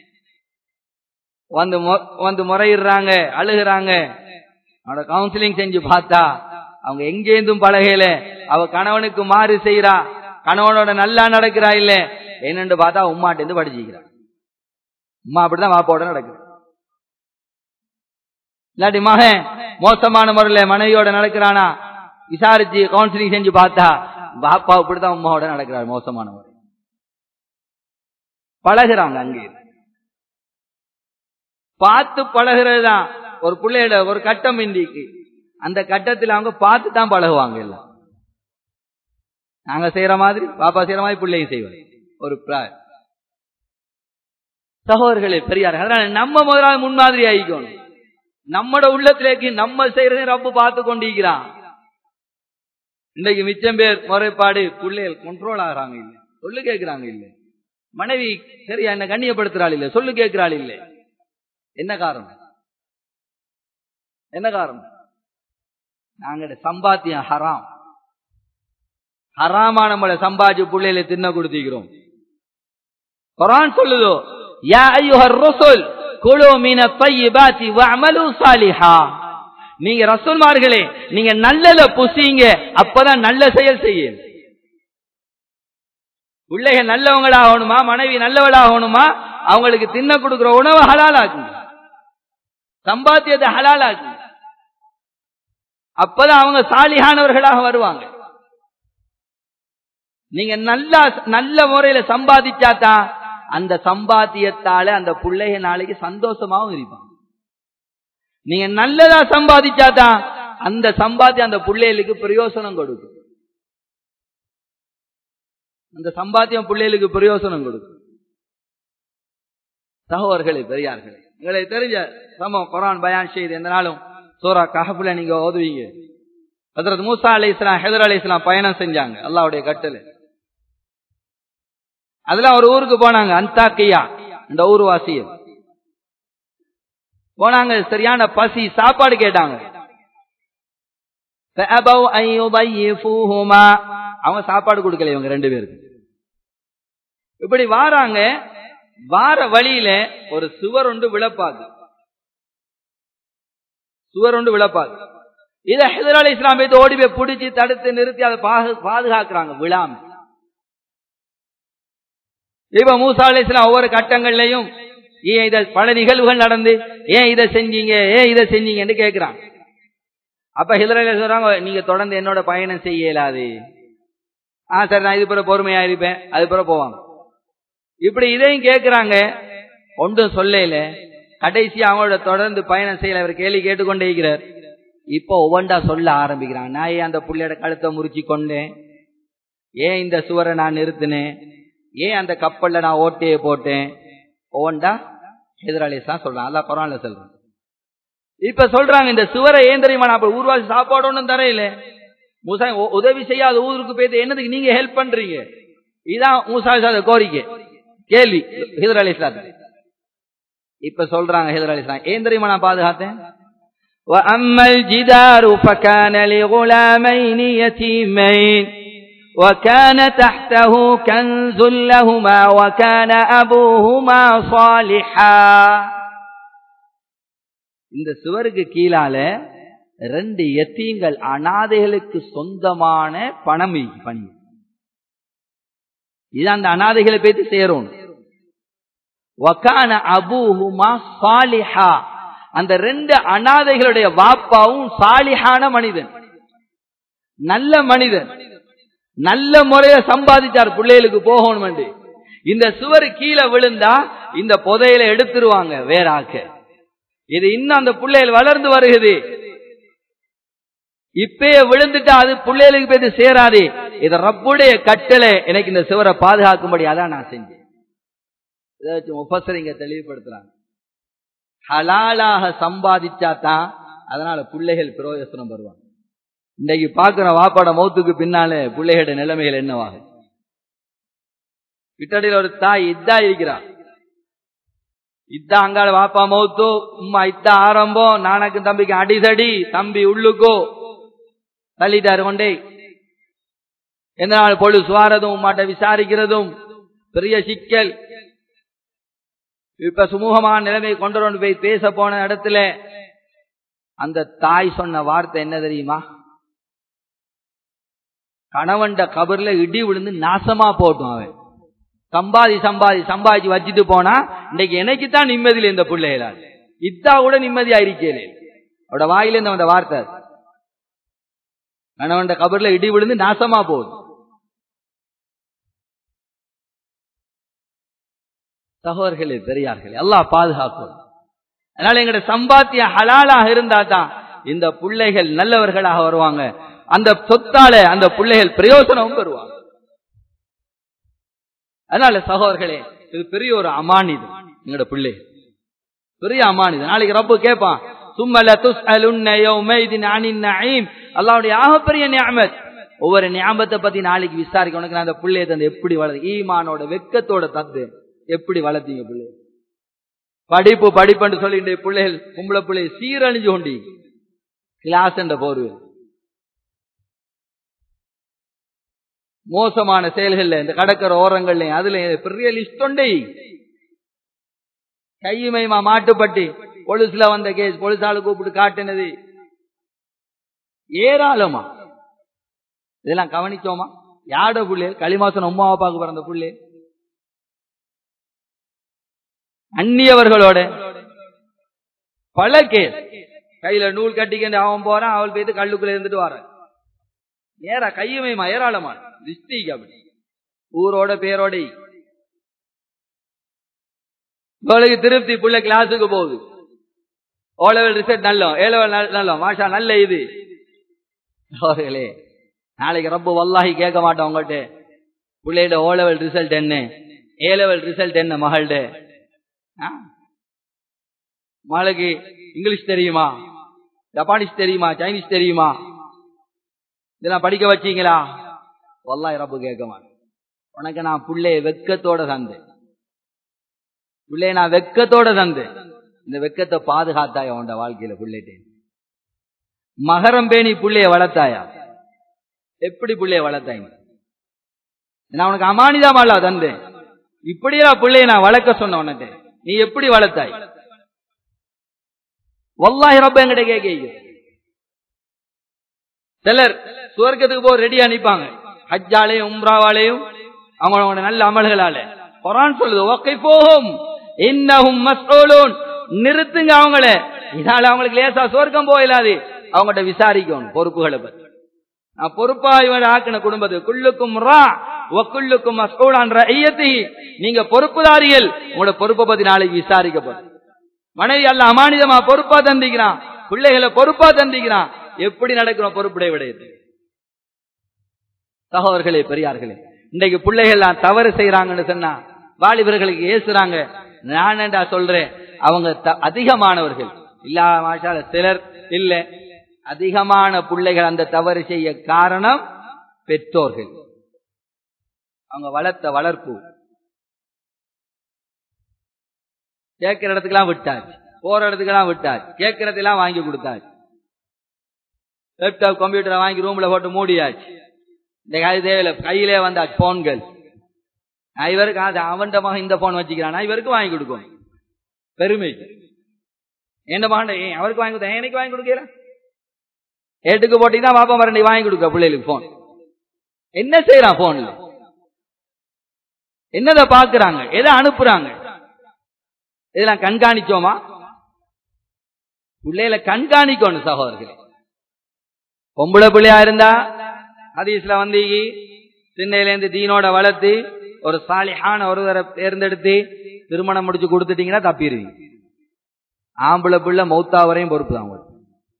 வந்து வந்து முறையிடுறாங்க அழுகுறாங்க அவனோட கவுன்சிலிங் செஞ்சு பார்த்தா அவங்க எங்கேருந்தும் பழகையில அவ கணவனுக்கு மாறு செய்யறா கணவனோட நல்லா நடக்கிறா இல்ல என்னன்னு பார்த்தா உமாட்ட இருந்து படிச்சுக்கிறா உமா அப்படிதான் வாப்பாவோட நடக்குது இல்லாட்டி மகன் மோசமான முறையில மனைவியோட நடக்கிறானா விசாரிச்சு கவுன்சிலிங் செஞ்சு பார்த்தா பாப்பா இப்படிதான் உமாவோட நடக்கிறார் மோசமான முறை பழகுறாங்க அங்கே பார்த்து பழகிறது தான் ஒரு பிள்ளையோட ஒரு கட்டம் இந்திக்கு அந்த கட்டத்தில் அவங்க பார்த்து தான் பழகுவாங்க எல்லாம் நாங்க செய்யற மாதிரி பாப்பா செய்யற மாதிரி பிள்ளையும் செய்வோம் ஒரு சகோதரர்களே பெரியார் அதனால நம்ம முதலாவது முன்மாதிரி ஆகிக்கணும் நம்மட உள்ளத்திலேக்கு நம்ம செய்யறதையும் ரப்பு பார்த்து கொண்டிருக்கிறான் இன்றைக்கு மிச்சம் பேர் முறைப்பாடு பிள்ளைகள் கண்ட்ரோல் ஆகிறாங்க இல்ல சொல்லு கேட்கிறாங்க இல்ல மனைவி சரியா என்ன கண்ணியப்படுத்துறாள் இல்ல சொல்லு கேட்கிறாள் இல்ல என்ன காரணம் என்ன காரணம் நாங்க சம்பாத்தியம் ஹராம் ஹராமா நம்மளை சம்பாதிச்சு பிள்ளைகளை தின்ன கொடுத்திக்கிறோம் குரான் சொல்லுதோ யா ஐயுஹர் ரசூல் குலு மின தய்யிபாத்தி வஅமலு சாலிஹா நீங்க ரசூல்மார்களே நீங்க நல்லத புசிங்க அப்பதான் நல்ல செயல் செய்யும் பிள்ளைகள் நல்லவங்களாகணுமா மனைவி நல்லவளாகணுமா அவங்களுக்கு தின்ன கொடுக்கிற உணவு ஹலாலாக்குங்க சம்பாத்தியத்தை ஹலாலாக்குங்க அப்பதான் அவங்க சாலிகானவர்களாக வருவாங்க நீங்க நல்லா நல்ல முறையில சம்பாதிச்சாதான் அந்த சம்பாத்தியத்தால அந்த பிள்ளைக நாளைக்கு சந்தோஷமாவும் இருப்பாங்க நீங்க நல்லதா சம்பாதிச்சாதான் அந்த சம்பாத்தியம் அந்த பிள்ளைகளுக்கு பிரயோசனம் கொடுக்கும் அந்த சம்பாத்தியம் பிள்ளைகளுக்கு பிரயோசனம் கொடுக்கும் சகோதரர்களே பெரியார்களே உங்களுக்கு தெரிஞ்ச சமம் குரான் பயான் செய்து எந்த நாளும் சோரா கஹபுல நீங்க ஓதுவீங்க ஹதரத் மூசா அலி இஸ்லாம் ஹெதர் அலி இஸ்லாம் பயணம் செஞ்சாங்க அல்லாவுடைய கட்டளை அதுல ஒரு ஊருக்கு போனாங்க அந்தாக்கியா இந்த ஊர் வாசிய போனாங்க சரியான பசி சாப்பாடு கேட்டாங்க அவங்க சாப்பாடு கொடுக்கல இவங்க ரெண்டு பேருக்கு இப்படி வாராங்க வார வழியில ஒரு சுவர் ஒன்று விழப்பாது சுவர் ஒன்று விழப்பாது இதை ஹெதர் அலி இஸ்லாம் ஓடி போய் பிடிச்சி தடுத்து நிறுத்தி அதை பாதுகாக்கிறாங்க விழாம இப்ப மூசா அலி இஸ்லாம் ஒவ்வொரு கட்டங்கள்லையும் ஏன் இத பல நிகழ்வுகள் நடந்து ஏன் இதை செஞ்சீங்க ஏன் இதை செஞ்சீங்கன்னு கேட்கிறாங்க அப்ப ஹிதர் அலி சொல்றாங்க நீங்க தொடர்ந்து என்னோட பயணம் செய்ய இயலாது ஆ சரி நான் இது பிற பொறுமையா இருப்பேன் அது பிற போவாங்க இப்படி இதையும் கேட்கிறாங்க ஒன்றும் சொல்லல கடைசி அவங்களோட தொடர்ந்து பயணம் செய்யல அவர் கேள்வி கேட்டுக்கொண்டே இருக்கிறார் இப்போ ஒவ்வொன்றா சொல்ல ஆரம்பிக்கிறாங்க நான் ஏன் அந்த புள்ளையோட கழுத்தை முறிச்சு கொண்டேன் ஏன் இந்த சுவரை நான் நிறுத்தினேன் ஏன் அந்த கப்பல்ல நான் ஓட்டையை போட்டேன் ஒவ்வொன்றா எதிராளிஸ் சொல்றான் அதான் குரான்ல சொல்றான் இப்ப சொல்றாங்க இந்த சுவரை ஏன் தெரியுமா நான் ஊர்வாசி சாப்பாடு ஒன்றும் தரையில மூசா உதவி செய்யாத ஊருக்கு போயிட்டு என்னதுக்கு நீங்க ஹெல்ப் பண்றீங்க இதான் மூசா கோரிக்கை கேள்வி ஹிதர் அலி இப்ப சொல்றாங்க ஹிதர் அலி ஏன் தெரியுமா நான் பாதுகாத்தேன் وأما الجدار فكان لغلامين يتيمين وكان تحته كنز لهما وكان أبوهما صالحا இந்த சுவருக்கு கீழால ரெண்டு எத்தீங்கள் அனாதைகளுக்கு சொந்தமான பணம் பணி இது அந்த அனாதைகளை பேத்து சேரும் வக்கான அபூஹுமா சாலிஹா அந்த ரெண்டு அனாதைகளுடைய வாப்பாவும் சாலிஹான மனிதன் நல்ல மனிதன் நல்ல முறைய சம்பாதிச்சார் பிள்ளைகளுக்கு போகணும் இந்த சுவர் கீழே விழுந்தா இந்த புதையில எடுத்துருவாங்க வேறாக்க இது இன்னும் அந்த பிள்ளைகள் வளர்ந்து வருகிறது இப்பயே விழுந்துட்டா அது பிள்ளைகளுக்கு போய் சேராது இது ரப்புடைய கட்டளை எனக்கு இந்த சுவரை பாதுகாக்கும்படி அதான் நான் செஞ்சேன் இதை வச்சு முப்பசரிங்க தெளிவுபடுத்துறாங்க ஹலாலாக சம்பாதிச்சா தான் அதனால பிள்ளைகள் பிரயோஜனம் வருவாங்க இன்னைக்கு பாக்குற வாப்பாட மௌத்துக்கு பின்னாலே பிள்ளைகளோட நிலைமைகள் என்னவாக விட்டடியில் ஒரு தாய் இதா இருக்கிறார் இத்தா அங்கால வாப்பா மௌத்து உம்மா இத்தா ஆரம்பம் நானக்கு தம்பிக்கு அடிதடி தம்பி உள்ளுக்கோ தள்ளிட்டாரு கொண்டே எந்த நாள் பொழுது சுவாரதும் உமாட்ட விசாரிக்கிறதும் பெரிய சிக்கல் இப்ப சுமூகமான நிலைமை கொண்டு போய் பேச போன இடத்துல அந்த தாய் சொன்ன வார்த்தை என்ன தெரியுமா கணவன்ட கபர்ல இடி விழுந்து நாசமா போட்டும் அவன் சம்பாதி சம்பாதி சம்பாதிச்சு வச்சுட்டு போனா இன்னைக்கு எனக்கு தான் நிம்மதியில் இந்த பிள்ளைகளால் இத்தா கூட நிம்மதியா இருக்கேன் அவட வாயிலிருந்து வந்த வார்த்தை கணவன்ட கபர்ல இடி விழுந்து நாசமா போகுது சகோதர்களே பெரியார்களே எல்லாம் பாதுகாக்கும் அதனால எங்கட சம்பாத்திய ஹலாலாக இருந்தா தான் இந்த பிள்ளைகள் நல்லவர்களாக வருவாங்க அந்த சொத்தால அந்த பிள்ளைகள் பிரயோசனமும் பெறுவாங்க அதனால சகோதர்களே இது பெரிய ஒரு அமானிதம் எங்கட பிள்ளைகள் பெரிய அமானிதம் நாளைக்கு ரப்பு கேட்பான் சும்மல துஸ்அலுன்ன யௌமைதின் அனின் நஈம் அல்லாஹ்வுடைய ஆகப்பெரிய நியாமத் ஒவ்வொரு நியாமத்தை பத்தி நாளைக்கு விசாரிக்க உனக்கு நான் அந்த பிள்ளையை தந்து எப்படி வளர்த்து ஈமானோட வெக்கத்தோட தந்து எப்படி வளர்த்தீங்க பிள்ளை படிப்பு படிப்புன்னு சொல்லி இந்த பிள்ளைகள் கும்பளை பிள்ளை சீரழிஞ்சு கொண்டி கிளாஸ் என்ற போர்வு மோசமான செயல்கள்ல இந்த கடற்கரை ஓரங்கள்ல அதுல பெரிய லிஸ்ட் உண்டை கையுமைமா மாட்டுப்பட்டி பொலிஸ்ல வந்த கேஸ் பொலிசாலு கூப்பிட்டு காட்டினது ஏராளமா இதெல்லாம் கவனிச்சோமா யாட புள்ளே களிமாசன் அம்மா அப்பாவுக்கு பிறந்த புள்ளே அந்நியவர்களோட பல கேஸ் கையில நூல் கட்டிக்கிட்டு அவன் போறான் அவள் போயிட்டு கல்லுக்குள்ள இருந்துட்டு வரான் ஏறா கையுமைமா ஏராளமா டிஸ்ட்ரிக் அப்படி ஊரோட பேரோட இவளுக்கு திருப்தி புள்ள கிளாஸுக்கு போகுது ஓ லெவல் ரிசல்ட் நல்லோம் ஏ லெவல் நல்லோம் மாஷா நல்ல இது அவர்களே நாளைக்கு ரொம்ப வல்லாகி கேட்க மாட்டோம் உங்கள்கிட்ட பிள்ளையோட ஓ லெவல் ரிசல்ட் என்ன ஏ லெவல் ரிசல்ட் என்ன மகள்கிட்ட மகளுக்கு இங்கிலீஷ் தெரியுமா ஜப்பானீஸ் தெரியுமா சைனீஸ் தெரியுமா இதெல்லாம் படிக்க வச்சீங்களா வல்லாய் ரப்பு கேட்க மாட்டேன் உனக்கு நான் பிள்ளைய வெக்கத்தோட தந்தேன் பிள்ளைய நான் வெக்கத்தோட தந்தேன் இந்த வெக்கத்தை பாதுகாத்தாயா உண்ட வாழ்க்கையில பிள்ளைட்டேன் மகரம் பேணி புள்ளைய வளர்த்தாயா எப்படி புள்ளைய வளர்த்தாங்க நான் உனக்கு அமானிதமாலா தந்தேன் இப்படியா பிள்ளைய நான் வளர்க்க சொன்ன உனக்கு நீ எப்படி வளர்த்தாய் வல்லாஹி ரப்ப என்கிட்ட கேட்க சிலர் சுவர்க்கத்துக்கு போக ரெடியா நிப்பாங்க ஹஜ்ஜாலையும் உம்ராவாலையும் அவங்களோட நல்ல அமல்களால குரான் சொல்லுது ஓகே போகும் இன்னஹும் மஸ்ஊலூன் நிறுத்துங்க அவங்கள இதனால அவங்களுக்கு லேசா சுவர்க்கம் போயிடாது அவங்கள்ட்ட விசாரிக்கணும் பொறுப்புகளை பத்தி நான் பொறுப்பா இவர் ஆக்கின குடும்பத்து குள்ளுக்கும் ரா ஒக்குள்ளுக்கும் மஸ்கூலான் ரஐயத்தி நீங்க பொறுப்புதாரிகள் உங்களோட பொறுப்பை பத்தி நாளைக்கு விசாரிக்கப்படும் மனைவி அல்ல அமானிதமா பொறுப்பா தந்திக்கிறான் பிள்ளைகளை பொறுப்பா தந்திக்கிறான் எப்படி நடக்கிறோம் பொறுப்புடைய விடையது சகோதரர்களே பெரியார்களே இன்றைக்கு பிள்ளைகள் தவறு செய்யறாங்கன்னு சொன்னா வாலிபர்களுக்கு ஏசுறாங்க நான் என்ன சொல்றேன் அவங்க அதிகமானவர்கள் இல்லா மாஷால சிலர் இல்ல அதிகமான பிள்ளைகள் அந்த தவறு செய்ய காரணம் பெற்றோர்கள் அவங்க வளர்த்த வளர்ப்பு கேட்கிற இடத்துக்கெல்லாம் விட்டாச்சு போற இடத்துக்கெல்லாம் விட்டாச்சு கேட்கறதெல்லாம் வாங்கி கொடுத்தாச்சு லேப்டாப் கம்ப்யூட்டரை வாங்கி ரூம்ல போட்டு மூடியாச்சு இந்த கால தேவையில்ல கையிலே வந்தாச்சு போன்கள் நான் இவருக்கு அது அவன்ட மகன் இந்த போன் வச்சுக்கிறான் இவருக்கு வாங்கி கொடுக்கும் பெருமை என்ன மகன் அவருக்கு வாங்கி கொடுத்தேன் எனக்கு வாங்கி கொடுக்கல ஏட்டுக்கு போட்டீங்கன்னா பாப்பா மரண்டி வாங்கி கொடுக்க பிள்ளைகளுக்கு போன் என்ன செய்யறான் போன்ல என்னத பாக்குறாங்க எதை அனுப்புறாங்க இதெல்லாம் கண்காணிச்சோமா பிள்ளையில கண்காணிக்கணும் சகோதரர்களே பொம்பளை பிள்ளையா இருந்தா ஹதீஸ்ல வந்து சின்னையில இருந்து தீனோட வளர்த்து ஒரு சாலிஹான ஒருவரை தேர்ந்தெடுத்து திருமணம் முடிச்சு கொடுத்துட்டீங்கன்னா தப்பிடுவீங்க ஆம்பளை பிள்ளை மௌத்தா வரையும் பொறுப்பு தான் உங்களுக்கு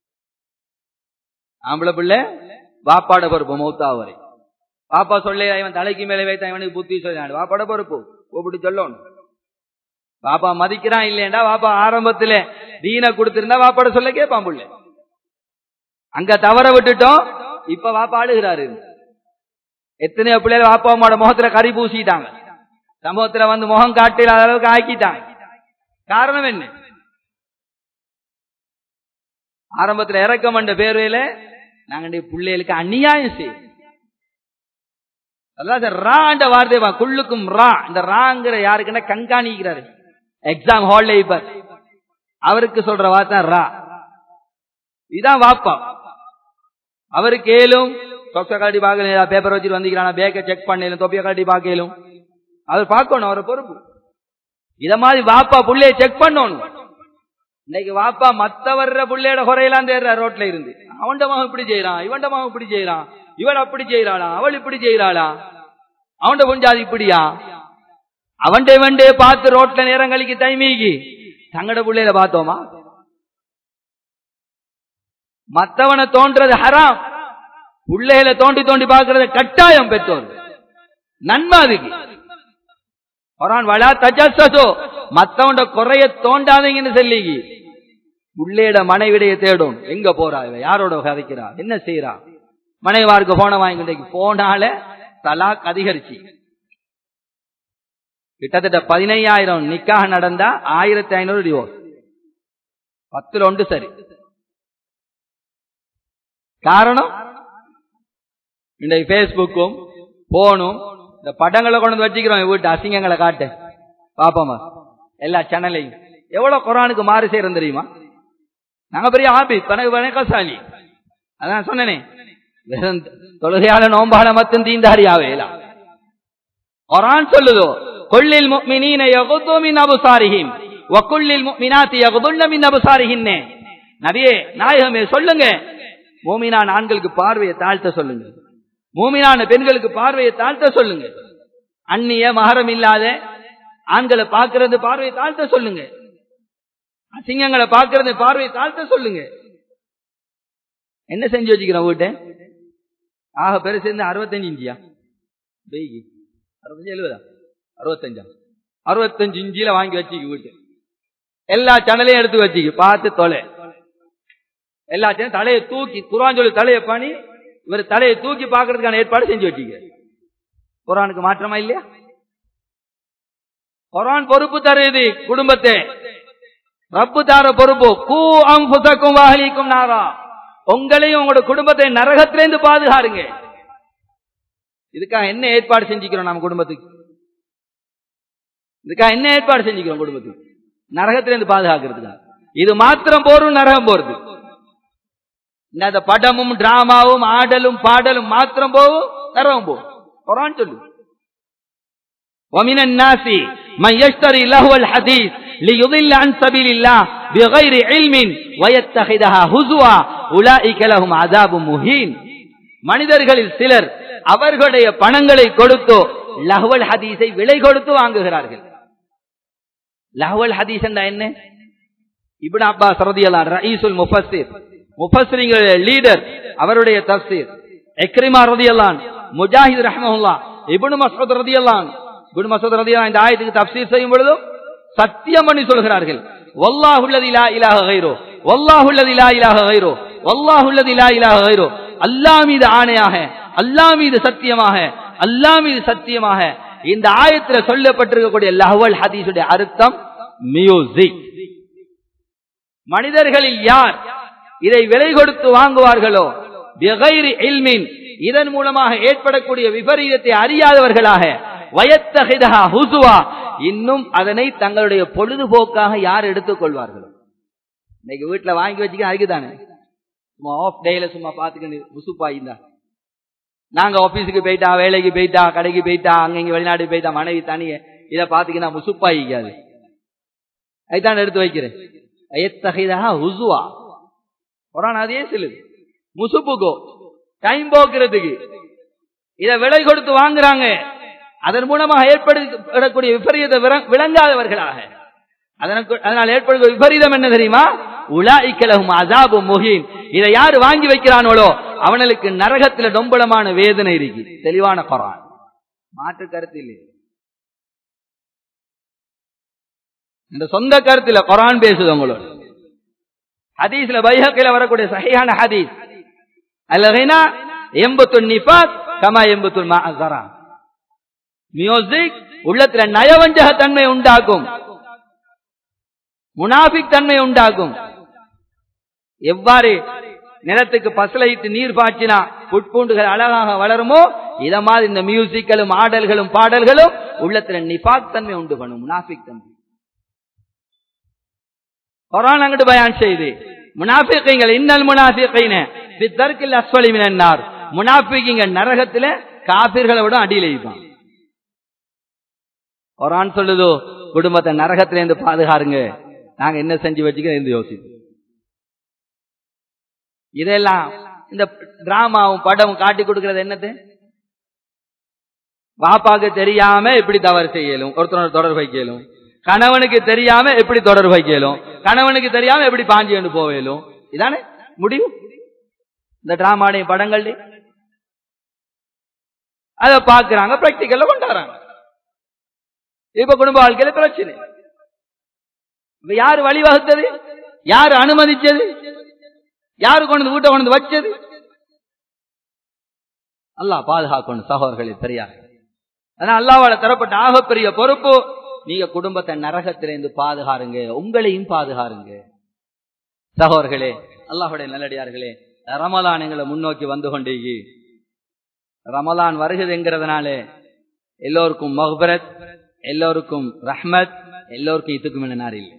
ஆம்பளை பிள்ளை வாப்பாட பொறுப்பு மௌத்தா வரை பாப்பா சொல்ல இவன் தலைக்கு மேலே வைத்த இவனுக்கு புத்தி சொல்லினான் வாப்பாட பொறுப்பு கூப்பிட்டு சொல்லணும் பாப்பா மதிக்கிறான் இல்லையண்டா பாப்பா ஆரம்பத்துல தீன கொடுத்திருந்தா வாப்பாட சொல்ல கேட்பான் புள்ள அங்க தவற விட்டுட்டோம் இப்ப வாப்பா அழுகிறாரு எத்தனையோ பிள்ளைகள் வாப்பா அம்மாவோட முகத்துல கறி பூசிட்டாங்க சமூகத்துல வந்து முகம் காட்டில அளவுக்கு ஆக்கிட்டாங்க காரணம் என்ன ஆரம்பத்துல இறக்கம் என்ற பேர்வையில நாங்க பிள்ளைகளுக்கு அநியாயம் செய்யும் அதாவது ராண்ட வார்த்தை வா குள்ளுக்கும் ரா இந்த ராங்கிற யாருக்குன்னா கண்காணிக்கிறாரு எக்ஸாம் ஹால்ல இப்ப அவருக்கு சொல்ற வார்த்தை ரா இதான் வாப்பா அவருக்கு ஏலும் சொக்க காட்டி பார்க்கல பேப்பர் வச்சுட்டு வந்திக்கிறானா பேக்கை செக் பண்ணலும் தொப்பிய காட்டி பார்க்கலும் அவர் பார்க்கணும் அவரை பொறுப்பு இத மாதிரி வாப்பா புள்ளைய செக் பண்ணணும் இன்னைக்கு வாப்பா மத்த வர்ற புள்ளையோட குறையெல்லாம் தேடுற ரோட்ல இருந்து அவன்ட மகன் இப்படி செய்யறான் இவன்ட மகன் இப்படி செய்யறான் இவள் அப்படி செய்யறாளா அவள் இப்படி செய்யறாளா அவன்ட கொஞ்சாது இப்படியா அவன்டே வண்டே பார்த்து ரோட்ல நேரம் கழிக்கு டைமிக்கு தங்கட புள்ளையில பார்த்தோமா மத்தவனை தோன்றது ஹராம் புள்ளைகளை தோண்டி தோண்டி பார்க்கறது கட்டாயம் பெற்றோர் நன்மை அதுக்கு குரான் வளா தஜஸ்ஸோ மத்தவண்ட குறைய தோண்டாதீங்கன்னு சொல்லி உள்ளேட மனைவிடைய தேடும் எங்க போறா இவ யாரோட கதைக்கிறா என்ன செய்யறா மனைவாருக்கு போன வாங்கி போனால தலாக் அதிகரிச்சு கிட்டத்தட்ட பதினையாயிரம் நிக்காக நடந்தா ஆயிரத்தி ஐநூறு டிவோர்ஸ் பத்துல ஒன்று சரி காரணம் இன்றைக்கு பேஸ்புக்கும் போனும் இந்த படங்களை கொண்டு வந்து வச்சுக்கிறோம் வீட்டு அசிங்கங்களை காட்டு பாப்போமா எல்லா சேனலையும் எவ்வளவு குரானுக்கு மாறு செய்யறோம் தெரியுமா நாங்க பெரிய ஆபி தனக்கு வணக்கசாலி அதான் சொன்னனே வெறும் தொழுகையால நோம்பால மட்டும் தீந்தாரியாவே குரான் சொல்லுதோ கொள்ளில் முக்மினீன யகுது மின் அபுசாரிஹிம் வக்குள்ளில் முக்மினாத்தி யகுதுல்ல மின் அபுசாரிஹின்னே நபியே நாயகமே சொல்லுங்க மூமினான் ஆண்களுக்கு பார்வையை தாழ்த்த சொல்லுங்க மூமினான பெண்களுக்கு பார்வையை தாழ்த்த சொல்லுங்க அந்நிய மகரம் இல்லாத ஆண்களை பார்க்கறது பார்வையை தாழ்த்த சொல்லுங்க அசிங்கங்களை பார்க்கறது பார்வையை தாழ்த்த சொல்லுங்க என்ன செஞ்சு வச்சுக்கிறோம் வீட்டை ஆக பெருசு இருந்து அறுபத்தஞ்சு இஞ்சியா வெய்கி அறுபத்தஞ்சு எழுபதா அறுபத்தஞ்சா அறுபத்தஞ்சு இஞ்சியில வாங்கி வச்சுக்க வீட்டு எல்லா சேனலையும் எடுத்து வச்சுக்க பார்த்து தொலை எல்லா சேனல் தலையை தூக்கி குரான் சொல்லி தலையை பண்ணி இவர் தலையை தூக்கி பார்க்கறதுக்கான ஏற்பாடு செஞ்சு வச்சுக்க குரானுக்கு மாற்றமா இல்லையா குரான் பொறுப்பு தருது குடும்பத்தை ரப்பு தார பொறுப்பு கூ அம்புசக்கும் வாகலிக்கும் நாரா உங்களையும் உங்களோட குடும்பத்தை நரகத்திலேருந்து பாதுகாருங்க இதுக்காக என்ன ஏற்பாடு செஞ்சுக்கிறோம் நம்ம குடும்பத்துக்கு இதுக்காக என்ன ஏற்பாடு செஞ்சுக்கிறோம் குடும்பத்துக்கு நரகத்திலேருந்து பாதுகாக்கிறதுக்காக இது மாத்திரம் போரும் நரகம் போறது இந்த படமும் டிராமாவும் ஆடலும் பாடலும் மாத்திரம் போகும் நரகம் போகும் குரான் சொல்லு ومن الناس من يشتري لهو الحديث ليضل عن سبيل الله بغير علم ويتخذها هزوا اولئك لهم عذاب مهين மனிதர்களில் சிலர் அவர்களுடைய பணங்களை கொடுத்தோ லஹ்வல் ஹதீஸை விலை கொடுத்து வாங்குகிறார்கள் லஹ்வல் ஹதீஸ் என்ன இப்னு அப்பாஸ் ரலியல்லாஹு ரயீசுல் முஃபஸ்ஸிர் முஃபஸ்ஸிரிங்களுடைய லீடர் அவருடைய தஃப்சீர் இக்ரிமா ரலியல்லாஹு முஜாஹித் ரஹ்மஹுல்லாஹ் இப்னு மஸ்ஊத் ரலியல்லாஹு இப்னு மஸ்ஊத் ரலியல்லாஹு இந்த ஆயத்துக்கு தஃப்சீர் செய்யும் பொழுது சத்தியம் பண்ணி சொல்கிறார்கள் வல்லாஹு அல்லதி லா இலாஹ கைரோ வல்லாஹு அல்லதி லா இலாஹ கைரோ வல்லாஹு அல்லதி லா இலாஹ கைரோ அல்லாஹ் மீது ஆணையாக அல்லாஹ் மீது சத்தியமாக அல்லாஹ் மீது சத்தியமாக இந்த ஆயத்தில் சொல்லப்பட்டிருக்கக்கூடிய லஹ்வல் ஹதீஸுடைய அர்த்தம் மியூசிக் மனிதர்களில் யார் இதை விலை கொடுத்து வாங்குவார்களோ இதன் மூலமாக ஏற்படக்கூடிய விபரீதத்தை அறியாதவர்களாக வயத்தகைதா ஹுசுவா இன்னும் அதனை தங்களுடைய பொழுதுபோக்காக யார் எடுத்துக் கொள்வார்களோ இன்னைக்கு வீட்டுல வாங்கி வச்சுக்க அதுக்கு தானே சும்மா ஆஃப் டேல சும்மா பாத்துக்க முசுப்பாயிருந்தா நாங்க ஆபீஸுக்கு போயிட்டா வேலைக்கு போயிட்டா கடைக்கு போயிட்டா அங்க இங்க வெளிநாடு போயிட்டா மனைவி தனிய இதை பாத்துக்கினா முசுப்பாயிக்காது அதுதான் எடுத்து வைக்கிறேன் எத்தகைதா ஹுசுவா குரான் அதே சொல்லுது முசுப்புக்கோ டைம் போக்குறதுக்கு இத விலை கொடுத்து வாங்குறாங்க அதன் மூலமாக ஏற்படக்கூடிய விபரீத விளங்காதவர்களாக அதனால் ஏற்படுகிற விபரீதம் என்ன தெரியுமா உலாய்க்கலகும் அசாபு முகின் இதை யாரு வாங்கி வைக்கிறானோளோ அவனுக்கு நரகத்துல டொம்பளமான வேதனை இருக்கு தெளிவான குரான் மாற்று கருத்து இல்லை இந்த சொந்த கருத்துல குரான் பேசுது உங்களோட ஹதீஸ்ல பைஹக்கில வரக்கூடிய சகையான ஹதீஸ் அல்லகைனா எம்பத்து நிபாத் கமா எம்பத்து மாசரா மியூசிக் உள்ளத்துல நயவஞ்சக தன்மை உண்டாக்கும் முனாபிக் தன்மை உண்டாகும் எவ்வாறு நிலத்துக்கு பசலையிட்டு நீர் பாய்ச்சினா புட்பூண்டுகள் அழகாக வளருமோ இத மாதிரி இந்த மியூசிக்கலும் ஆடல்களும் பாடல்களும் உள்ளத்துல நிபாக் தன்மை உண்டு பண்ணும் முனாஃபிக் தன்மை குரான் அங்கிட்டு பயான் செய்து முனாஃபிகள் இன்னல் முனாஃபிகைன பித்தர்க்கில் அஸ்வலி மினன்னார் முனாஃபிகிங்க நரகத்துல காபிர்களை விட அடியில் இருப்பான் குரான் சொல்லுதோ குடும்பத்தை நரகத்துல இருந்து பாதுகாருங்க நாங்க என்ன செஞ்சு வச்சுக்க இருந்து யோசிப்போம் இதெல்லாம் இந்த டிராமாவும் படமும் காட்டி கொடுக்கறது என்னது பாப்பாக்கு தெரியாம எப்படி தவறு செய்யலும் ஒருத்தனோட தொடர்பு வைக்கலும் கணவனுக்கு தெரியாம எப்படி தொடர்பு வைக்கலும் கணவனுக்கு தெரியாம எப்படி பாஞ்சி கொண்டு போவேலும் இதானே முடிவு இந்த டிராமாடைய படங்கள் அத பாக்குறாங்க பிராக்டிக்கல்ல கொண்டாடுறாங்க இப்ப குடும்ப வாழ்க்கையில பிரச்சனை இப்ப யாரு வழிவகுத்தது யாரு அனுமதிச்சது யாரு கொண்டு வீட்டை கொண்டு வச்சது அல்லாஹ் பாதுகாக்கணும் சகோதரர்களே தெரியாது ஆனா அல்லாவால தரப்பட்ட ஆகப்பெரிய பொறுப்பு நீங்க குடும்பத்தை நரகத்திலிருந்து பாதுகாருங்க உங்களையும் பாதுகாருங்க சகோதரர்களே அல்லாஹுடைய நல்லடியார்களே ரமலான் எங்களை முன்னோக்கி வந்து கொண்டீங்க ரமலான் வருகுதுங்கிறதுனால எல்லோருக்கும் மஹ்பரத் எல்லோருக்கும் ரஹ்மத் எல்லோருக்கும் இதுக்கும் என்ன இல்லை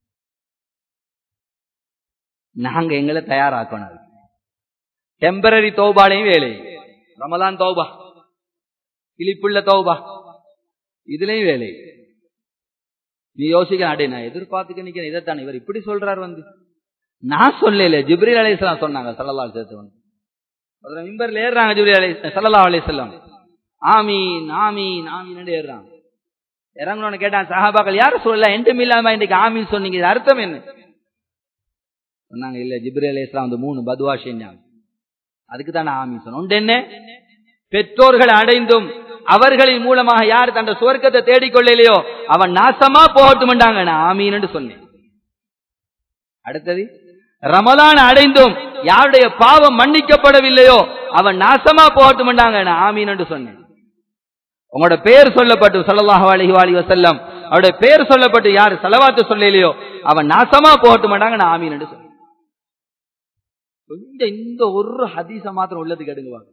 நாங்க எங்களை தயாராக்கணும் டெம்பரரி தௌபாலையும் வேலை ரமலான் தௌபா கிளிப்புள்ள தௌபா இதுலயும் வேலை நீ யோசிக்க அடே நான் எதிர்பார்த்துக்க நிக்கிறேன் இதைத்தான் இவர் இப்படி சொல்றாரு வந்து நான் சொல்லல ஜிப்ரீல் அலிஸ்லாம் சொன்னாங்க சல்லல்லா சேர்த்து வந்து மிம்பர்ல ஏறுறாங்க ஜிப்ரீல் அலி சல்லல்லா அலிஸ்லாம் ஆமீன் ஆமீன் ஆமீன் ஏறுறாங்க இறங்கணும்னு கேட்டான் சஹாபாக்கள் யாரும் சொல்லல என்டும் இல்லாம இன்னைக்கு ஆமீன் சொன்னீங்க இது அர்த்தம் என்ன சொன்னாங்க இல்ல ஜிப்ரேல் அலிஸ்லாம் வந்து மூணு பதுவா செஞ்சாங்க அதுக்கு தான் ஆமீன் சொன்னோம் ஒன்று என்ன பெற்றோர்கள் அடைந்தும் அவர்களின் மூலமாக யார் தன் சுவர்க்கத்தை தேடிக்கொள்ளலையோ அவன் நாசமா போகட்டும்ண்டாங்க நான் ஆமீன்னு சொன்னேன் அடுத்தது ரமலான் அடைந்தும் யாருடைய பாவம் மன்னிக்கப்படவில்லையோ அவன் நாசமா போகட்டும்ண்டாங்க நான் ஆமீன்னு சொன்னேன் உங்களோட பேர் சொல்லப்பட்டு சல்லாஹ் அலஹி அலி வசல்லம் அவருடைய பேர் சொல்லப்பட்டு யார் செலவாத்து சொல்லலையோ அவன் நாசமா போகட்டும்டாங்க நான் ஆமீன்னு சொன்னேன் கொஞ்சம் இந்த ஒரு ஹதீச மாத்திரம் உள்ளதுக்கு எடுங்குவாங்க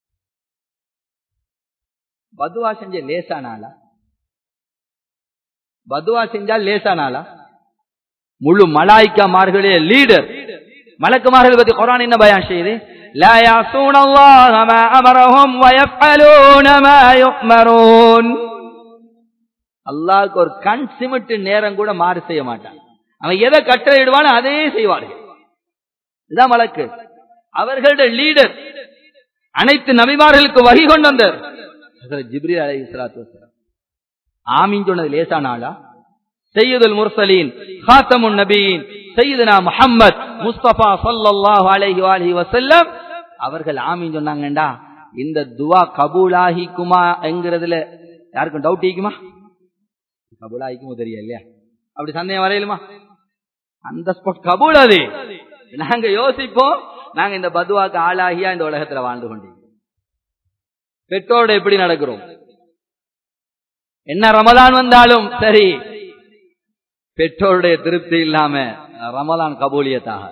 பதுவா செஞ்ச லேசானாலா பதுவா செஞ்சால் லேசானாலா முழு மலாய்க்காமார்களே லீடர் மலக்குமார்கள் பத்தி குரான் என்ன பயான் செய்யுது لا يعصون الله ما أمرهم ويفعلون ما يؤمرون அல்லாஹ்க்கு ஒரு கண் சிமிட்டு நேரம் கூட மாறு செய்ய மாட்டான் அவன் எதை கட்டளையிடுவானோ அதே செய்வார்கள் இதான் வழக்கு அவர்களுடைய லீடர் அனைத்து நபிமார்களுக்கு வகை கொண்டு வந்தார் ஜிப்ரி அலை இஸ்லாத்து ஆமீன் சொன்னது லேசானாலா சையதுல் முர்சலீன் ஹாத்தமுன் நபீன் சையதுனா முஹம்மத் முஸ்தபா ஸல்லல்லாஹு அலைஹி வஸல்லம் வஸல்லம் அவர்கள் ஆமீன் சொன்னாங்கடா இந்த துவா கபூலாகிக்குமா என்கிறதுல யாருக்கும் டவுட் ஈக்குமா கபூலாகிக்குமோ தெரியல இல்லையா அப்படி சந்தேகம் வரையிலுமா அந்த ஸ்பாட் கபூல் அது நாங்க யோசிப்போம் நாங்க இந்த பதுவாக்கு ஆளாகியா இந்த உலகத்துல வாழ்ந்து கொண்டீங்க பெற்றோரோட எப்படி நடக்கிறோம் என்ன ரமலான் வந்தாலும் சரி பெற்றோருடைய திருப்தி இல்லாம ரமலான் கபூலியத்தாக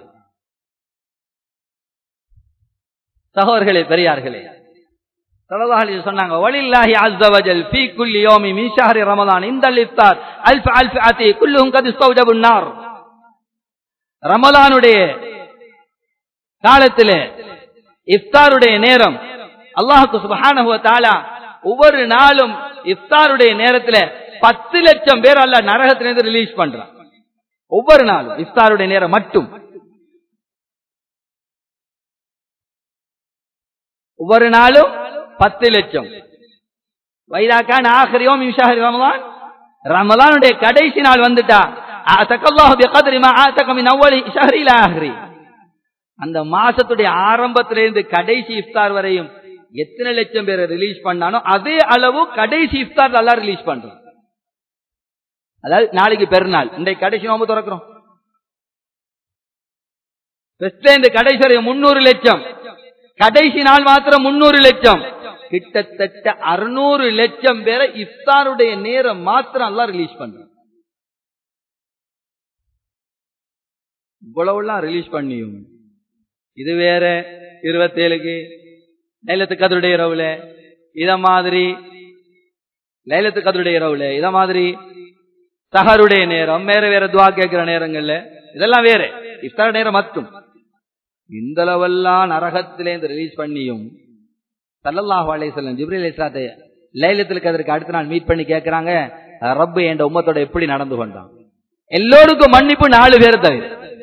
சகோதர்களே பெரியார்களே சலதாஹி சொன்னாங்க வலில்லாஹி அஸ்ஸவஜல் ஃபீ குல்லி யௌமி மின் ஷஹரி ரமலான் இந்தல் இஃப்தார் அல்ஃப் அல்ஃப் அதி குல்லுஹும் கத் இஸ்தௌஜபுன் நார் ரமலானுடைய காலத்திலே இஃப்தாருடைய நேரம் அல்லாஹுக்கு சுபஹானஹு வ தஆலா ஒவ்வொரு நாளும் இஃப்தாருடைய நேரத்துல பத்து லட்சம் பேர் அல்ல நரகத்திலிருந்து ரிலீஸ் பண்றான் ஒவ்வொரு நாளும் இஃப்தாருடைய நேரம் மட்டும் ஒவ்வொரு நாளும் பத்து லட்சம் வைதாக்கான் ஆஹரியோம் இம்ஷாஹரி ரமலான் ரமலானுடைய கடைசி நாள் வந்துட்டா ஆத்தக்கல்லாஹு பிகத்ரி மா ஆத்தக மின் அவ்வலி ஷஹரி இலா ஆஹிரி அந்த மாசத்துடைய ஆரம்பத்திலிருந்து கடைசி இஃப்தார் வரையும் எத்தனை லட்சம் பேரை ரிலீஸ் பண்ணானோ அதே அளவு கடைசி இஃப்தார் எல்லாம் ரிலீஸ் பண்றோம் அதாவது நாளைக்கு பெருநாள் இன்றைக்கு கடைசி நோம்பு திறக்கிறோம் இந்த கடைசி வரை முன்னூறு லட்சம் கடைசி நாள் மாத்திரம் முன்னூறு லட்சம் கிட்டத்தட்ட அறுநூறு லட்சம் பேரை இஃப்தாருடைய நேரம் மாத்திரம் எல்லாம் ரிலீஸ் பண்றோம் இவ்வளவுலாம் ரிலீஸ் பண்ணியும் இது வேற இருபத்தேழுக்கு லைலத்து கதருடைய இரவுல இத மாதிரி லைலத்து கதருடைய இரவுல இத மாதிரி சஹருடைய நேரம் வேற வேற துவா கேட்கிற நேரங்கள்ல இதெல்லாம் வேற இஃப்தார் நேரம் மட்டும் இந்த அளவெல்லாம் நரகத்திலேருந்து ரிலீஸ் பண்ணியும் சல்லல்லாஹு அலைஹி வஸல்லம் ஜிப்ரீல் இஸ்லாத்தை லைலத்துல் கதருக்கு அடுத்த நாள் மீட் பண்ணி கேட்கறாங்க ரப்பு என்ற உம்மத்தோட எப்படி நடந்து கொண்டான் எல்லோருக்கும் மன்னிப்பு நாலு பேர் தவிர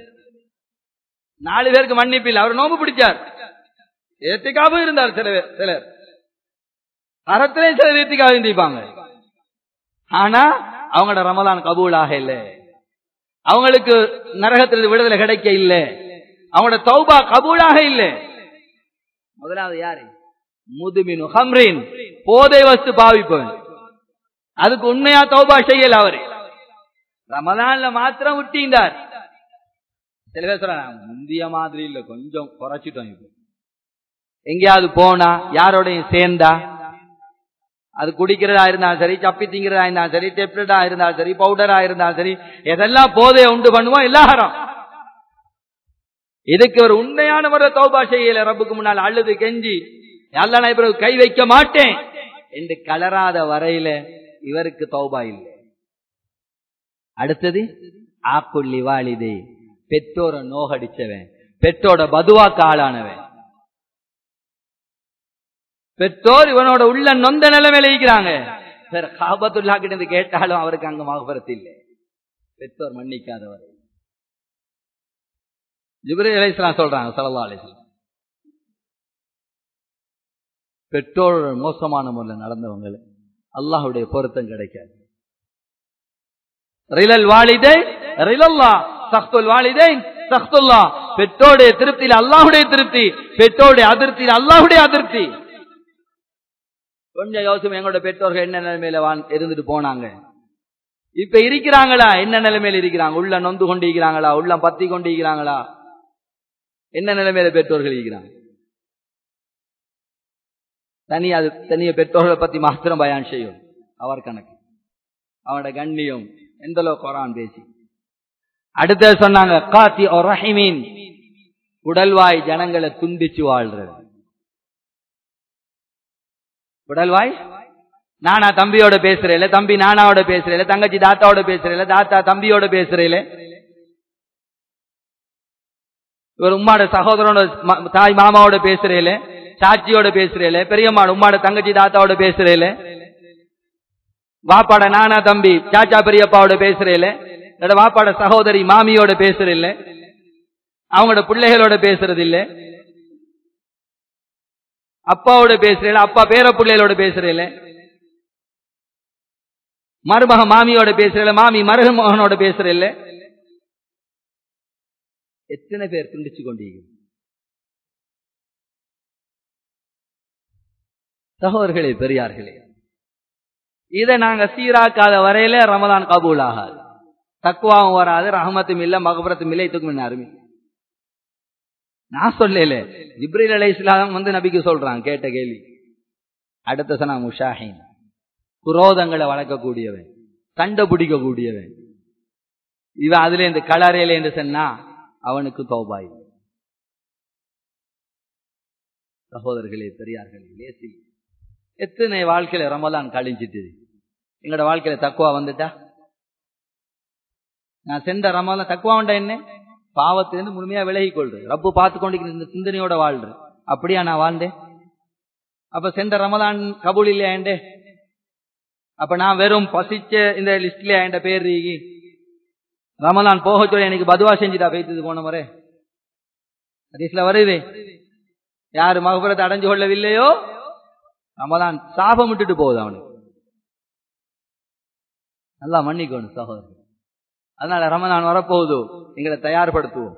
நாலு பேருக்கு மன்னிப்பு இல்லை அவர் நோம்பு பிடிச்சார் ஏத்திக்காவும் இருந்தார் சில பேர் சிலர் அறத்திலே சிலர் ஏத்திக்காவும் இருந்திருப்பாங்க ஆனா அவங்களோட ரமலான் கபூலாக இல்லை அவங்களுக்கு நரகத்திலிருந்து விடுதலை கிடைக்க இல்லை அவங்களோட தௌபா கபூலாக இல்லை முதலாவது யாரு முதுமினு ஹம்ரின் போதை வஸ்து பாவிப்பவன் அதுக்கு உண்மையா தௌபா செய்யல அவரு ரமதான்ல மாத்திரம் விட்டீந்தார் சில பேர் சொல்றாங்க முந்திய மாதிரி இல்ல கொஞ்சம் குறைச்சிட்டோம் இப்போ எங்கேயாவது போனா யாரோடையும் சேர்ந்தா அது குடிக்கிறதா இருந்தாலும் சரி சப்பி திங்கிறதா இருந்தாலும் சரி டெப்லெட்டா இருந்தாலும் சரி பவுடரா இருந்தாலும் சரி எதெல்லாம் போதைய உண்டு பண்ணுவோம் எல்லாரும் இதுக்கு ஒரு உண்மையான முறை தௌபா செய்யல ரப்புக்கு முன்னால் அழுது கெஞ்சி அல்ல நான் பிறகு கை வைக்க மாட்டேன் என்று கலராத வரையில இவருக்கு தௌபா இல்லை அடுத்தது ஆக்குள்ளி வாலிது பெற்றோரை நோகடிச்சவன் பெற்றோட பதுவாக்கு ஆளானவன் பெற்றோர் இவனோட உள்ள நொந்த நிலைமையில இருக்கிறாங்க சார் காபத்துல்லா கிட்ட இருந்து கேட்டாலும் அவருக்கு அங்க மகபரத்து இல்லை பெற்றோர் மன்னிக்காதவர் ஜிப்ரி அலைஸ்லாம் சொல்றாங்க சலவா அலிஸ்லாம் பெற்றோர் மோசமான முறையில் நடந்தவங்க அல்லாஹுடைய பொருத்தம் கிடைக்காது ரிலல் வாலிதை ரிலல்லா சக்துல் வாலிதை சக்துல்லா பெற்றோடைய திருப்தியில் அல்லாஹுடைய திருப்தி பெற்றோருடைய அதிருப்தியில் அல்லாஹுடைய அதிருப்தி கொஞ்சம் யோசனை எங்களோட பெற்றோர்கள் என்ன நிலைமையில இருந்துட்டு போனாங்க இப்ப இருக்கிறாங்களா என்ன நிலைமையில இருக்கிறாங்க உள்ள நொந்து கொண்டு இருக்கிறாங்களா உள்ள பத்தி கொண்டு இருக்கிறாங்களா என்ன நிலைமையில பெற்றோர்கள் இருக்கிறாங்க தனி அது தனிய பெற்றோர்களை பத்தி மாத்திரம் பயான் செய்யும் அவர் கணக்கு அவனோட கண்ணியம் எந்த அளவு குரான் பேசி அடுத்த சொன்னாங்க காத்தி ரஹிமீன் உடல்வாய் ஜனங்களை துண்டிச்சு வாழ்றது உடல்வாய் நானா தம்பியோட பேசுறேன் தம்பி நானாவோட பேசுறேன் தங்கச்சி தாத்தாவோட பேசுறேன் தாத்தா தம்பியோட பேசுறேன் இவர் உம்மாட சகோதரனோட தாய் மாமாவோட பேசுறேன் சாட்சியோட பேசுறேன் பெரியம்மாட உம்மாட தங்கச்சி தாத்தாவோட பேசுறேன் வாப்பாட நானா தம்பி சாச்சா பெரியப்பாவோட பேசுறேன் வாப்பாட சகோதரி மாமியோட பேசுறேன் அவங்களோட பிள்ளைகளோட பேசுறது இல்ல அப்பாவோட பேசுறேன் அப்பா பேர பிள்ளைகளோட பேசுறேன் மருமக மாமியோட பேசுறேன் மாமி மருமகனோட பேசுறேன் எத்தனை பேர் துண்டிச்சு கொண்டீங்க சகோதர்களே பெரியார்களே இதை நாங்க சீராக்காத வரையில ரமதான் கபூல் ஆகாது தக்குவாவும் வராது ரஹமத்தும் இல்ல மகபரத்தும் இல்லை இதுக்கும் அருமை நான் சொல்லல ஜிப்ரீல் அலை இஸ்லாம் வந்து நபிக்கு சொல்றான் கேட்ட கேள்வி அடுத்த சனா முஷாஹின் குரோதங்களை வளர்க்கக்கூடியவன் சண்டை பிடிக்கக்கூடியவன் இவன் அதுல இந்த கலரையில என்று சொன்னா அவனுக்கு தௌபாய் சகோதரர்களே பெரியார்களே லேசி எத்தனை வாழ்க்கையில ரமலான் கழிஞ்சிட்டு எங்களோட வாழ்க்கையில தக்குவா வந்துட்டா நான் சென்ற ரமலான் தக்குவாண்டா என்ன பாவத்திலிருந்து முழுமையா விலகி கொள்றேன் ரப்பு பார்த்து கொண்டிருக்கிற இந்த சிந்தனையோட வாழ்றேன் அப்படியா நான் வாழ்ந்தேன் அப்ப சென்ற ரமலான் கபூல் இல்லையா ஏண்டே அப்ப நான் வெறும் பசிச்ச இந்த லிஸ்ட்ல என் பேர் ரீகி ரமலான் போக சொல்லி எனக்கு பதுவா செஞ்சுட்டா பேய்த்தது போன முறை ஹதீஸ்ல வருது யாரு மகபுரத்தை அடைஞ்சு கொள்ளவில்லையோ ரமலான் சாபம் விட்டுட்டு போகுது அவனுக்கு நல்லா மன்னிக்கணும் சகோதரர் அதனால ரமலான் வரப்போகுது எங்களை தயார்படுத்துவோம்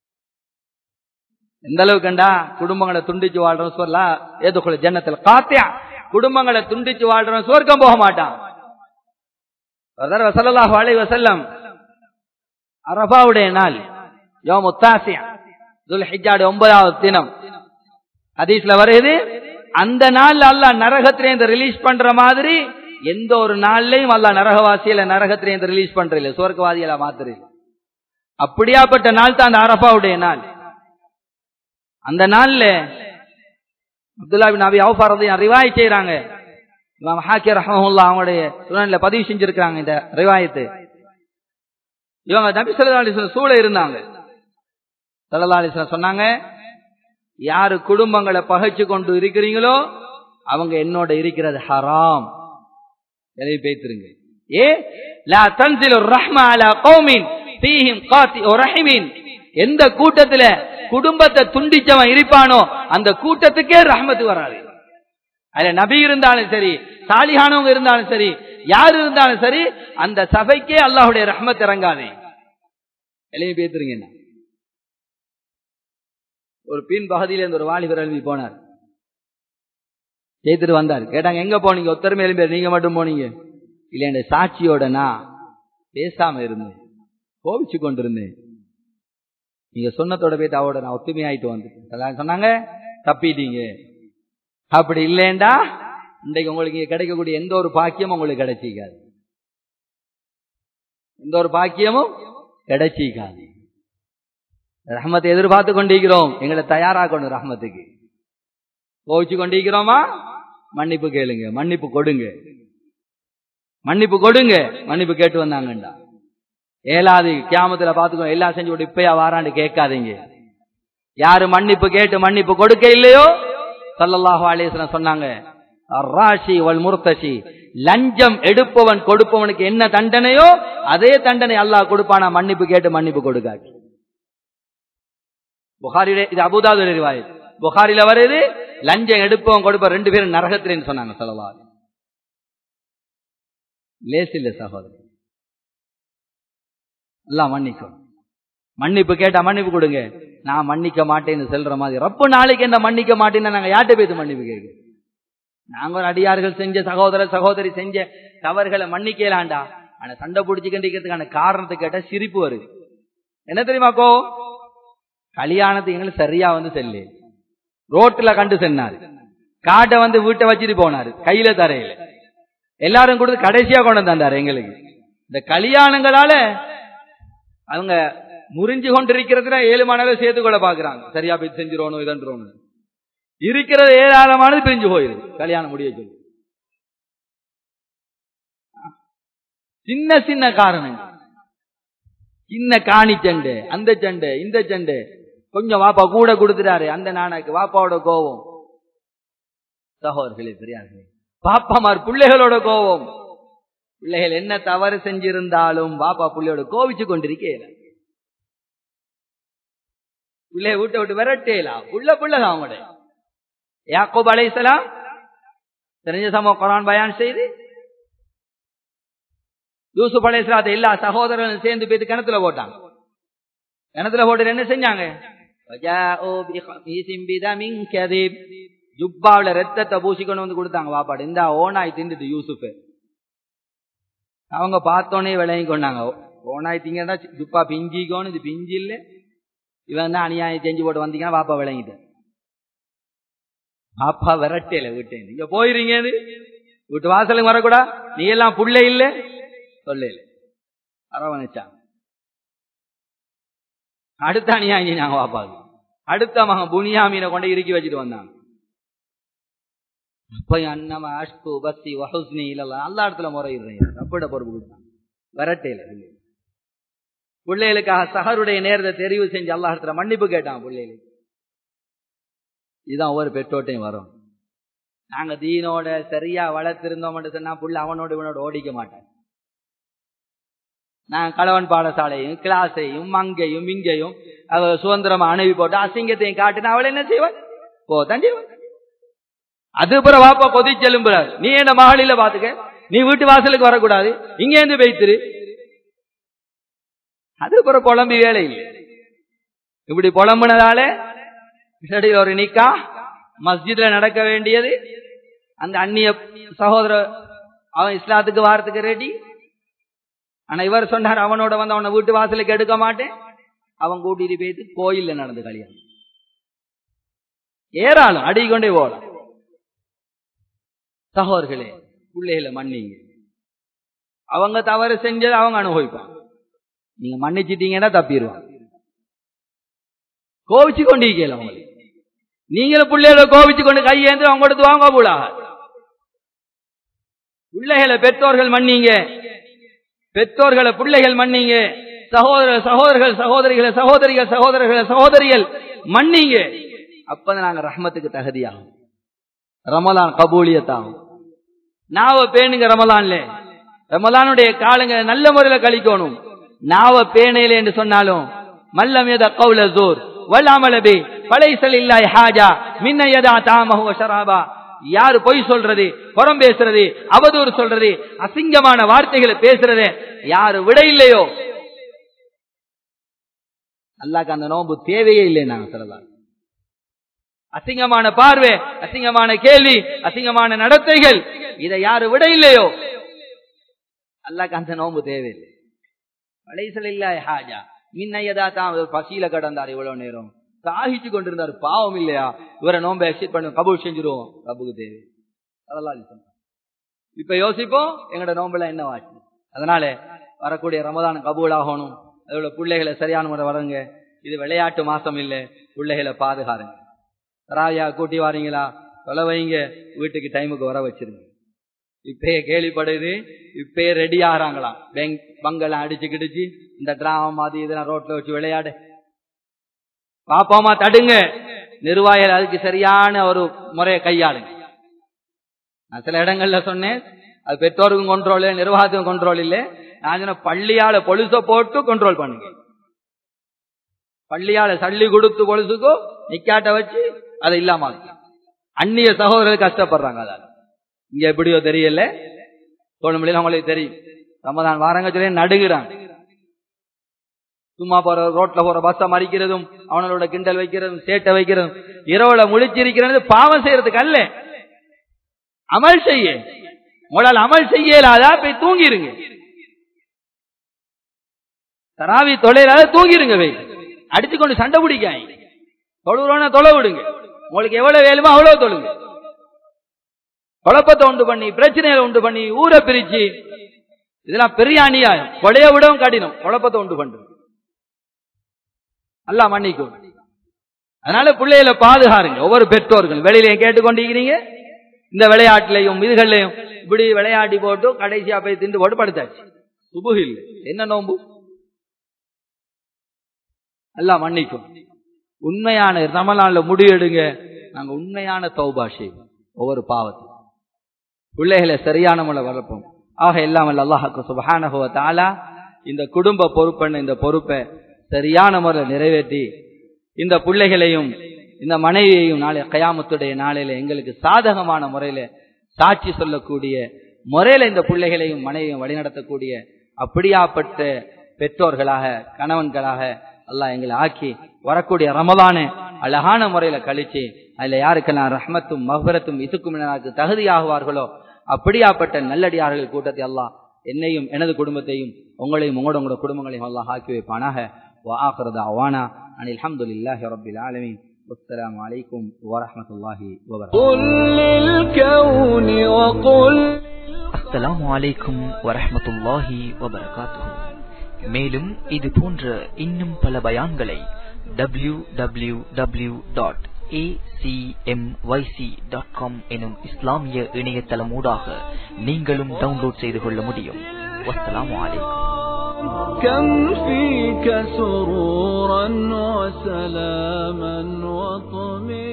எந்த அளவுக்கு கண்டா குடும்பங்களை துண்டிச்சு வாழ்றோம் சொல்லலாம் ஏதோ ஜன்னத்துல காத்தியா குடும்பங்களை துண்டிச்சு வாழ்றோம் சுவர்க்கம் போக மாட்டான் வசல்லாஹு அலை வசல்லம் அரபாவுடைய நாள் யோம் உத்தாசியா துல் ஹிஜாடு ஒன்பதாவது தினம் ஹதீஸ்ல வருது அந்த நாள் அல்லாஹ் நரகத்திலேருந்து ரிலீஸ் பண்ற மாதிரி எந்த ஒரு நாள்லயும் அல்லாஹ் நரகவாசியில நரகத்திலேருந்து ரிலீஸ் பண்ற இல்ல சுவர்க்கவாதியில மாத்துறது அப்படியாப்பட்ட நாள் தான் அந்த அரபாவுடைய நாள் அந்த நாள்ல அப்துல்லா பின் அபி அவுஃபா ரலியல்லாஹு ரிவாய் செய்றாங்க இமாம் ஹாக்கி ரஹ்மஹுல்லாஹ் அவங்களுடைய சுனன்ல பதிவு செஞ்சிருக்காங்க இந்த ரிவாயத்து இவங்க நபி ஸல்லல்லாஹு அலைஹி வஸல்லம் சூழ இருந்தாங்க ஸல்லல்லாஹு அலைஹி வஸல்லம் சொன்னாங்க யாரு குடும்பங்களை பகைச்சு கொண்டு இருக்கிறீங்களோ அவங்க என்னோட இருக்கிறது ஹராம் எதை பேத்துருங்க ஏ லா தன்சிலு ரஹ்மா அலா கௌமின் ஃபீஹிம் காத்தி ரஹிமின் எந்த கூட்டத்துல குடும்பத்தை துண்டிச்சவன் இருப்பானோ அந்த கூட்டத்துக்கே ரஹ்மத்து வராது அதுல நபி இருந்தாலும் சரி சாலிஹானவங்க இருந்தாலும் சரி யார் இருந்தாலும் சரி அந்த சபைக்கே அல்லாஹுடைய ரஹ்மத் இறங்காது எழுதி பேத்துருங்க என்ன ஒரு பின் பகுதியில இருந்து ஒரு வாலிபர் எழுப்பி போனார் ஜெயித்துட்டு வந்தார் கேட்டாங்க எங்க போனீங்க ஒத்தருமே எழுப்பி நீங்க மட்டும் போனீங்க இல்ல என் சாட்சியோட நான் பேசாம இருந்தேன் கோபிச்சு கொண்டிருந்தேன் நீங்க சொன்னதோட போயிட்டு அவட நான் ஒத்துமையாயிட்டு வந்துட்டேன் சொன்னாங்க தப்பிட்டீங்க அப்படி இல்லைண்டா இன்றைக்கு உங்களுக்கு இங்க கிடைக்கக்கூடிய எந்த ஒரு பாக்கியமும் உங்களுக்கு கிடைச்சிக்காது எந்த ஒரு பாக்கியமும் கிடைச்சிக்காது ரஹமத்தை எதிர்பார்த்து கொண்டிருக்கிறோம் எங்களை தயாராக்கணும் ரஹமத்துக்கு கோவிச்சு கொண்டிருக்கிறோமா மன்னிப்பு கேளுங்க மன்னிப்பு கொடுங்க மன்னிப்பு கொடுங்க மன்னிப்பு கேட்டு வந்தாங்கண்டா ஏலாது கியாமத்துல பாத்துக்கோ எல்லாம் செஞ்சு விட்டு இப்பயா வாரான்னு கேட்காதீங்க யாரு மன்னிப்பு கேட்டு மன்னிப்பு கொடுக்க இல்லையோ சல்லல்லாஹு அலேஸ்வரன் சொன்னாங்க ராஷி வல் முர்த்தசி லஞ்சம் எடுப்பவன் கொடுப்பவனுக்கு என்ன தண்டனையோ அதே தண்டனை அல்லாஹ் கொடுப்பானா மன்னிப்பு கேட்டு மன்னிப்பு கொடுக்காது புகாரிலே இது அபுதாது ரிவாயத் புகாரில வருது லஞ்சம் எடுப்பவன் கொடுப்ப ரெண்டு பேரும் நரகத்திலேன்னு சொன்னாங்க சொல்லலாம் லேஸ் இல்ல சகோதரர் எல்லாம் மன்னிக்கும் மன்னிப்பு கேட்டா மன்னிப்பு கொடுங்க நான் மன்னிக்க மாட்டேன்னு சொல்ற மாதிரி ரப்பு நாளைக்கு என்ன மன்னிக்க மாட்டேன்னு நாங்க யார்கிட்ட பேத்து மன்னிப்பு கேட்க நாங்க ஒரு அடியார்கள் செஞ்ச சகோதர சகோதரி செஞ்ச தவறுகளை மன்னிக்கலாண்டா ஆனா சண்டை பிடிச்சுக்கின்றதுக்கான காரணத்தை கேட்டா சிரிப்பு வருது என்ன தெரியுமாக்கோ கல்யாணத்துக்கு எங்களுக்கு சரியா வந்து செல்லு ரோட்ல கண்டு சென்னாரு காட்டை வந்து வீட்டை வச்சுட்டு போனாரு கையில தரையில எல்லாரும் கொடுத்து கடைசியா கொண்டு வந்தாரு எங்களுக்கு இந்த கல்யாணங்களால அவங்க முறிஞ்சு கொண்டிருக்கிறதுல ஏழு மாணவர் சேர்த்து கொள்ள பாக்குறாங்க சரியா போய் செஞ்சிரோணும் இதன்றோம் இருக்கிறது ஏராளமானது பிரிஞ்சு போயிருது கல்யாணம் முடிய சொல்லி சின்ன சின்ன காரணங்கள் சின்ன காணி சண்டை அந்த சண்டை இந்த சண்டை கொஞ்சம் வாப்பா கூட கொடுத்துட்டாரு அந்த நானாக்கு வாப்பாவோட கோபம் சகோதரர்களே பெரியார்களே பாப்பாமார் பிள்ளைகளோட கோபம் பிள்ளைகள் என்ன தவறு செஞ்சிருந்தாலும் பாப்பா பிள்ளையோட கோவிச்சு கொண்டிருக்கேன் பிள்ளைய விட்டு விட்டு விரட்டேலாம் புள்ள புள்ளதான் அவங்களோட யாக்கோப் அலைசலாம் தெரிஞ்ச சமூக குரான் பயான் செய்து யூசுப் அலைசலாத்த எல்லா சகோதரர்களும் சேர்ந்து போய் கிணத்துல போட்டாங்க கிணத்துல போட்டு என்ன செஞ்சாங்க ஜுப்பாவில ரத்தத்தை பூசிக்கொண்டு வந்து கொடுத்தாங்க வாப்பாடு இந்த ஓனாய் திண்டுட்டு யூசுஃப் அவங்க பார்த்தோன்னே விளையும் கொண்டாங்க ஓனாய் திங்கடா ஜுப்பா பிஞ்சிக்கோன்னு இது பிஞ்சு இல்ல இவன் தான் அநியாயம் செஞ்சு போட்டு வந்தீங்கன்னா வாப்பா விளங்கிட்டு பாப்பா விரட்டேல விட்டேன் நீங்க போயிருங்க வீட்டு வாசலுக்கு வரக்கூடா நீ எல்லாம் புள்ள இல்ல சொல்ல அரவணைச்சாங்க அடுத்த அநியாயம் நாங்க வாப்பாது அடுத்த மகன் புனியாமீனை கொண்டு இறுக்கி வச்சுட்டு வந்தாங்க அப்ப அன்னம அஷ்கு பக்தி வஹுஸ்னி இல்ல எல்லா இடத்துல முறையிடுறேன் ரப்பிட பொறுப்பு கொடுத்தாங்க விரட்டேல பிள்ளைகளுக்காக சஹருடைய நேரத்தை தெரிவு செஞ்சு அல்லாஹத்துல மன்னிப்பு கேட்டான் பிள்ளைகளுக்கு இதுதான் ஒவ்வொரு பெற்றோட்டையும் வரும் நாங்க தீனோட சரியா வளர்த்திருந்தோம் சொன்னா புள்ள அவனோட இவனோட ஓடிக்க மாட்டேன் நான் கலவன் பாடசாலையும் கிளாஸையும் அங்கேயும் இங்கேயும் அவ சுதந்திரமா அணுவி போட்டு அசிங்கத்தையும் காட்டினா அவளை என்ன செய்வாள் போதான் செய்வாள் அது பிற வாப்பா கொதி செல்லும்புறார் நீ என்ன மகளில பாத்துக்க நீ வீட்டு வாசலுக்கு வரக்கூடாது இங்க இருந்து வைத்திரு அது பிற புலம்பி வேலை இல்லை இப்படி புலம்புனதால இடையில ஒரு நிக்கா மஸ்ஜித்ல நடக்க வேண்டியது அந்த அந்நிய சகோதர அவன் இஸ்லாத்துக்கு வாரத்துக்கு ரெடி ஆனா இவர் சொன்னார் அவனோட வந்து அவனை வீட்டு வாசலுக்கு எடுக்க மாட்டேன் அவன் கூட்டிட்டு போயிட்டு கோயில்ல நடந்து கல்யாணம் ஏறாலும் அடிக்கொண்டே போகலாம் சகோதர்களே பிள்ளைகளை மன்னிங்க அவங்க தவறு செஞ்சது அவங்க அனுபவிப்பாங்க நீங்க மன்னிச்சிட்டீங்கன்னா தப்பிடுவாங்க கோவிச்சு கொண்டிருக்கல அவங்களுக்கு நீங்களும் பிள்ளைகளை கோபிச்சு கொண்டு கையேந்து அவங்க கொடுத்து வாங்க கூடாது பிள்ளைகளை பெற்றோர்கள் மன்னிங்க பெற்றோர்களை பிள்ளைகள் மன்னிங்க சகோதர சகோதரர்கள் சகோதரிகளை சகோதரிகள் சகோதரர்களை சகோதரிகள் மன்னிங்க அப்பதான் நாங்க ரஹ்மத்துக்கு தகுதியாகும் ரமலான் கபூலியத்தாகும் நாவ பேணுங்க ரமலான்ல ரமலானுடைய காலங்க நல்ல முறையில கழிக்கணும் நாவ பேணையில என்று சொன்னாலும் மல்லம் எத கவுல ஜோர் வல்லாமலபி பழைசல் இல்லாய் ஹாஜா மின்ன எதா தாமஹு ஷராபா யாரு பொய் சொல்றது புறம் பேசுறது அவதூறு சொல்றது அசிங்கமான வார்த்தைகளை பேசுறது யாரு விட இல்லையோ அல்லாக்கு அந்த நோன்பு தேவையே இல்லை நாங்க சொல்லலாம் அசிங்கமான பார்வை அசிங்கமான கேள்வி அசிங்கமான நடத்தைகள் இதை யாரு விட இல்லையோ அல்லாக்கு அந்த நோன்பு தேவையில்லை பழைசல் இல்லாய் ஹாஜா மின்னையதா தான் பசியில கடந்தார் இவ்வளவு நேரம் தாகிச்சு கொண்டிருந்தார் பாவம் இல்லையா இவரை நோம்ப எக்ஸிட் பண்ண கபூல் செஞ்சிருவோம் ரப்புக்கு தேவை அதெல்லாம் இப்ப யோசிப்போம் எங்கட நோம்புல என்ன ஆச்சு அதனால வரக்கூடிய ரமதான் கபூல் ஆகணும் அதோட பிள்ளைகளை சரியான முறை வரங்க இது விளையாட்டு மாசம் இல்ல பிள்ளைகளை பாதுகாருங்க ராயா கூட்டி வாரீங்களா தொலை வைங்க வீட்டுக்கு டைமுக்கு வர வச்சிருங்க இப்பயே கேள்விப்படுது இப்பயே ரெடி ஆகிறாங்களாம் பெங் பங்கெல்லாம் அடிச்சு கிடிச்சு இந்த டிராமா மாதிரி இதெல்லாம் ரோட்ல வச்சு விளையாடு பாப்பாமா தடுங்க நிர்வாகிகள் அதுக்கு சரியான ஒரு முறையை கையாளுங்க நான் சில இடங்கள்ல சொன்னேன் அது பெற்றோருக்கும் கண்ட்ரோல் நிர்வாகத்துக்கும் கண்ட்ரோல் இல்ல நான் சொன்ன பள்ளியால பொழுச போட்டு கண்ட்ரோல் பண்ணுங்க பள்ளியால சல்லி கொடுத்து பொழுசுக்கோ நிக்காட்ட வச்சு அதை இல்லாம அந்நிய சகோதரர்கள் கஷ்டப்படுறாங்க அதால இங்க எப்படியோ தெரியல தோணுமில்ல அவங்களுக்கு தெரியும் ரமதான் வாரங்க சொல்லி நடுங்குறாங்க சும்மா போற ரோட்ல போற பஸ்ஸ மறிக்கிறதும் அவனோட கிண்டல் வைக்கிறதும் சேட்டை வைக்கிறதும் இரவுல முழிச்சிருக்கிறது பாவம் செய்யறதுக்கு அல்ல அமல் செய்ய உங்களால் அமல் செய்யலாதா போய் தூங்கிருங்க தராவி தொலைலாத தூங்கிருங்க வை அடிச்சு கொண்டு சண்டை பிடிக்காங்க தொழுறோன்னா தொலை விடுங்க உங்களுக்கு எவ்வளவு வேலுமோ அவ்வளவு தொழுங்க குழப்பத்தை உண்டு பண்ணி பிரச்சனைகளை உண்டு பண்ணி ஊரை பிரிச்சு இதெல்லாம் பெரிய அநியாயம் கொலைய விடவும் கடினம் குழப்பத்தை உண்டு பண்றது அல்ல மன்னிக்கும் அதனால பிள்ளைகளை பாதுகாருங்க ஒவ்வொரு பெற்றோர்கள் வெளியிலையும் கேட்டுக்கொண்டிருக்கிறீங்க இந்த விளையாட்டுலையும் இதுகள்லையும் இப்படி விளையாடி போட்டு கடைசியா போய் திண்டு போட்டு படுத்தாச்சு சுபு இல்லை என்ன நோம்பு அல்ல மன்னிக்கும் உண்மையான ரமலான்ல முடிவெடுங்க நாங்க உண்மையான தௌபா செய்வோம் ஒவ்வொரு பாவத்தையும் பிள்ளைகளை சரியான முறை வளர்ப்போம் ஆக எல்லாம் அல்லாஹாக்கு சுபஹானஹுவ தாலா இந்த குடும்ப பொறுப்பெண்ண இந்த பொறுப்பை சரியான முறை நிறைவேற்றி இந்த பிள்ளைகளையும் இந்த மனைவியையும் நாளை கயாமத்துடைய நாளையில எங்களுக்கு சாதகமான முறையில சாட்சி சொல்லக்கூடிய முறையில இந்த பிள்ளைகளையும் மனைவியும் வழிநடத்தக்கூடிய அப்படியாப்பட்ட பெற்றோர்களாக கணவன்களாக அல்லாஹ் எங்களை ஆக்கி வரக்கூடிய ரமலான அழகான முறையில கழிச்சு அதுல யாருக்கெல்லாம் ரஹ்மத்தும் மஹரத்தும் இதுக்கும் தகுதியாகுவார்களோ அப்படியாப்பட்ட நல்லடியார்கள் கூட்டத்தை அல்லாஹ் என்னையும் எனது குடும்பத்தையும் உங்களையும் உங்களோட உங்களோட குடும்பங்களையும் அல்லாஹ் ஆக்கி வைப்பானாக وآخر دعوانا أن الحمد لله رب العالمين والسلام عليكم ورحمة الله وبركاته قل للكون وقل அஸ்ஸலாமு அலைக்கும் வரஹ்மத்துல்லாஹி வபரகாத்துஹு மேலும் இது போன்ற இன்னும் பல பயான்களை W W W dot dot com எனும் இஸ்லாமிய இணையதளம் ஊடாக நீங்களும் டவுன்லோட் செய்து கொள்ள முடியும் வஸ்ஸலாமு அலைக்கும் كم فيك سرورا وسلاما وطمئنا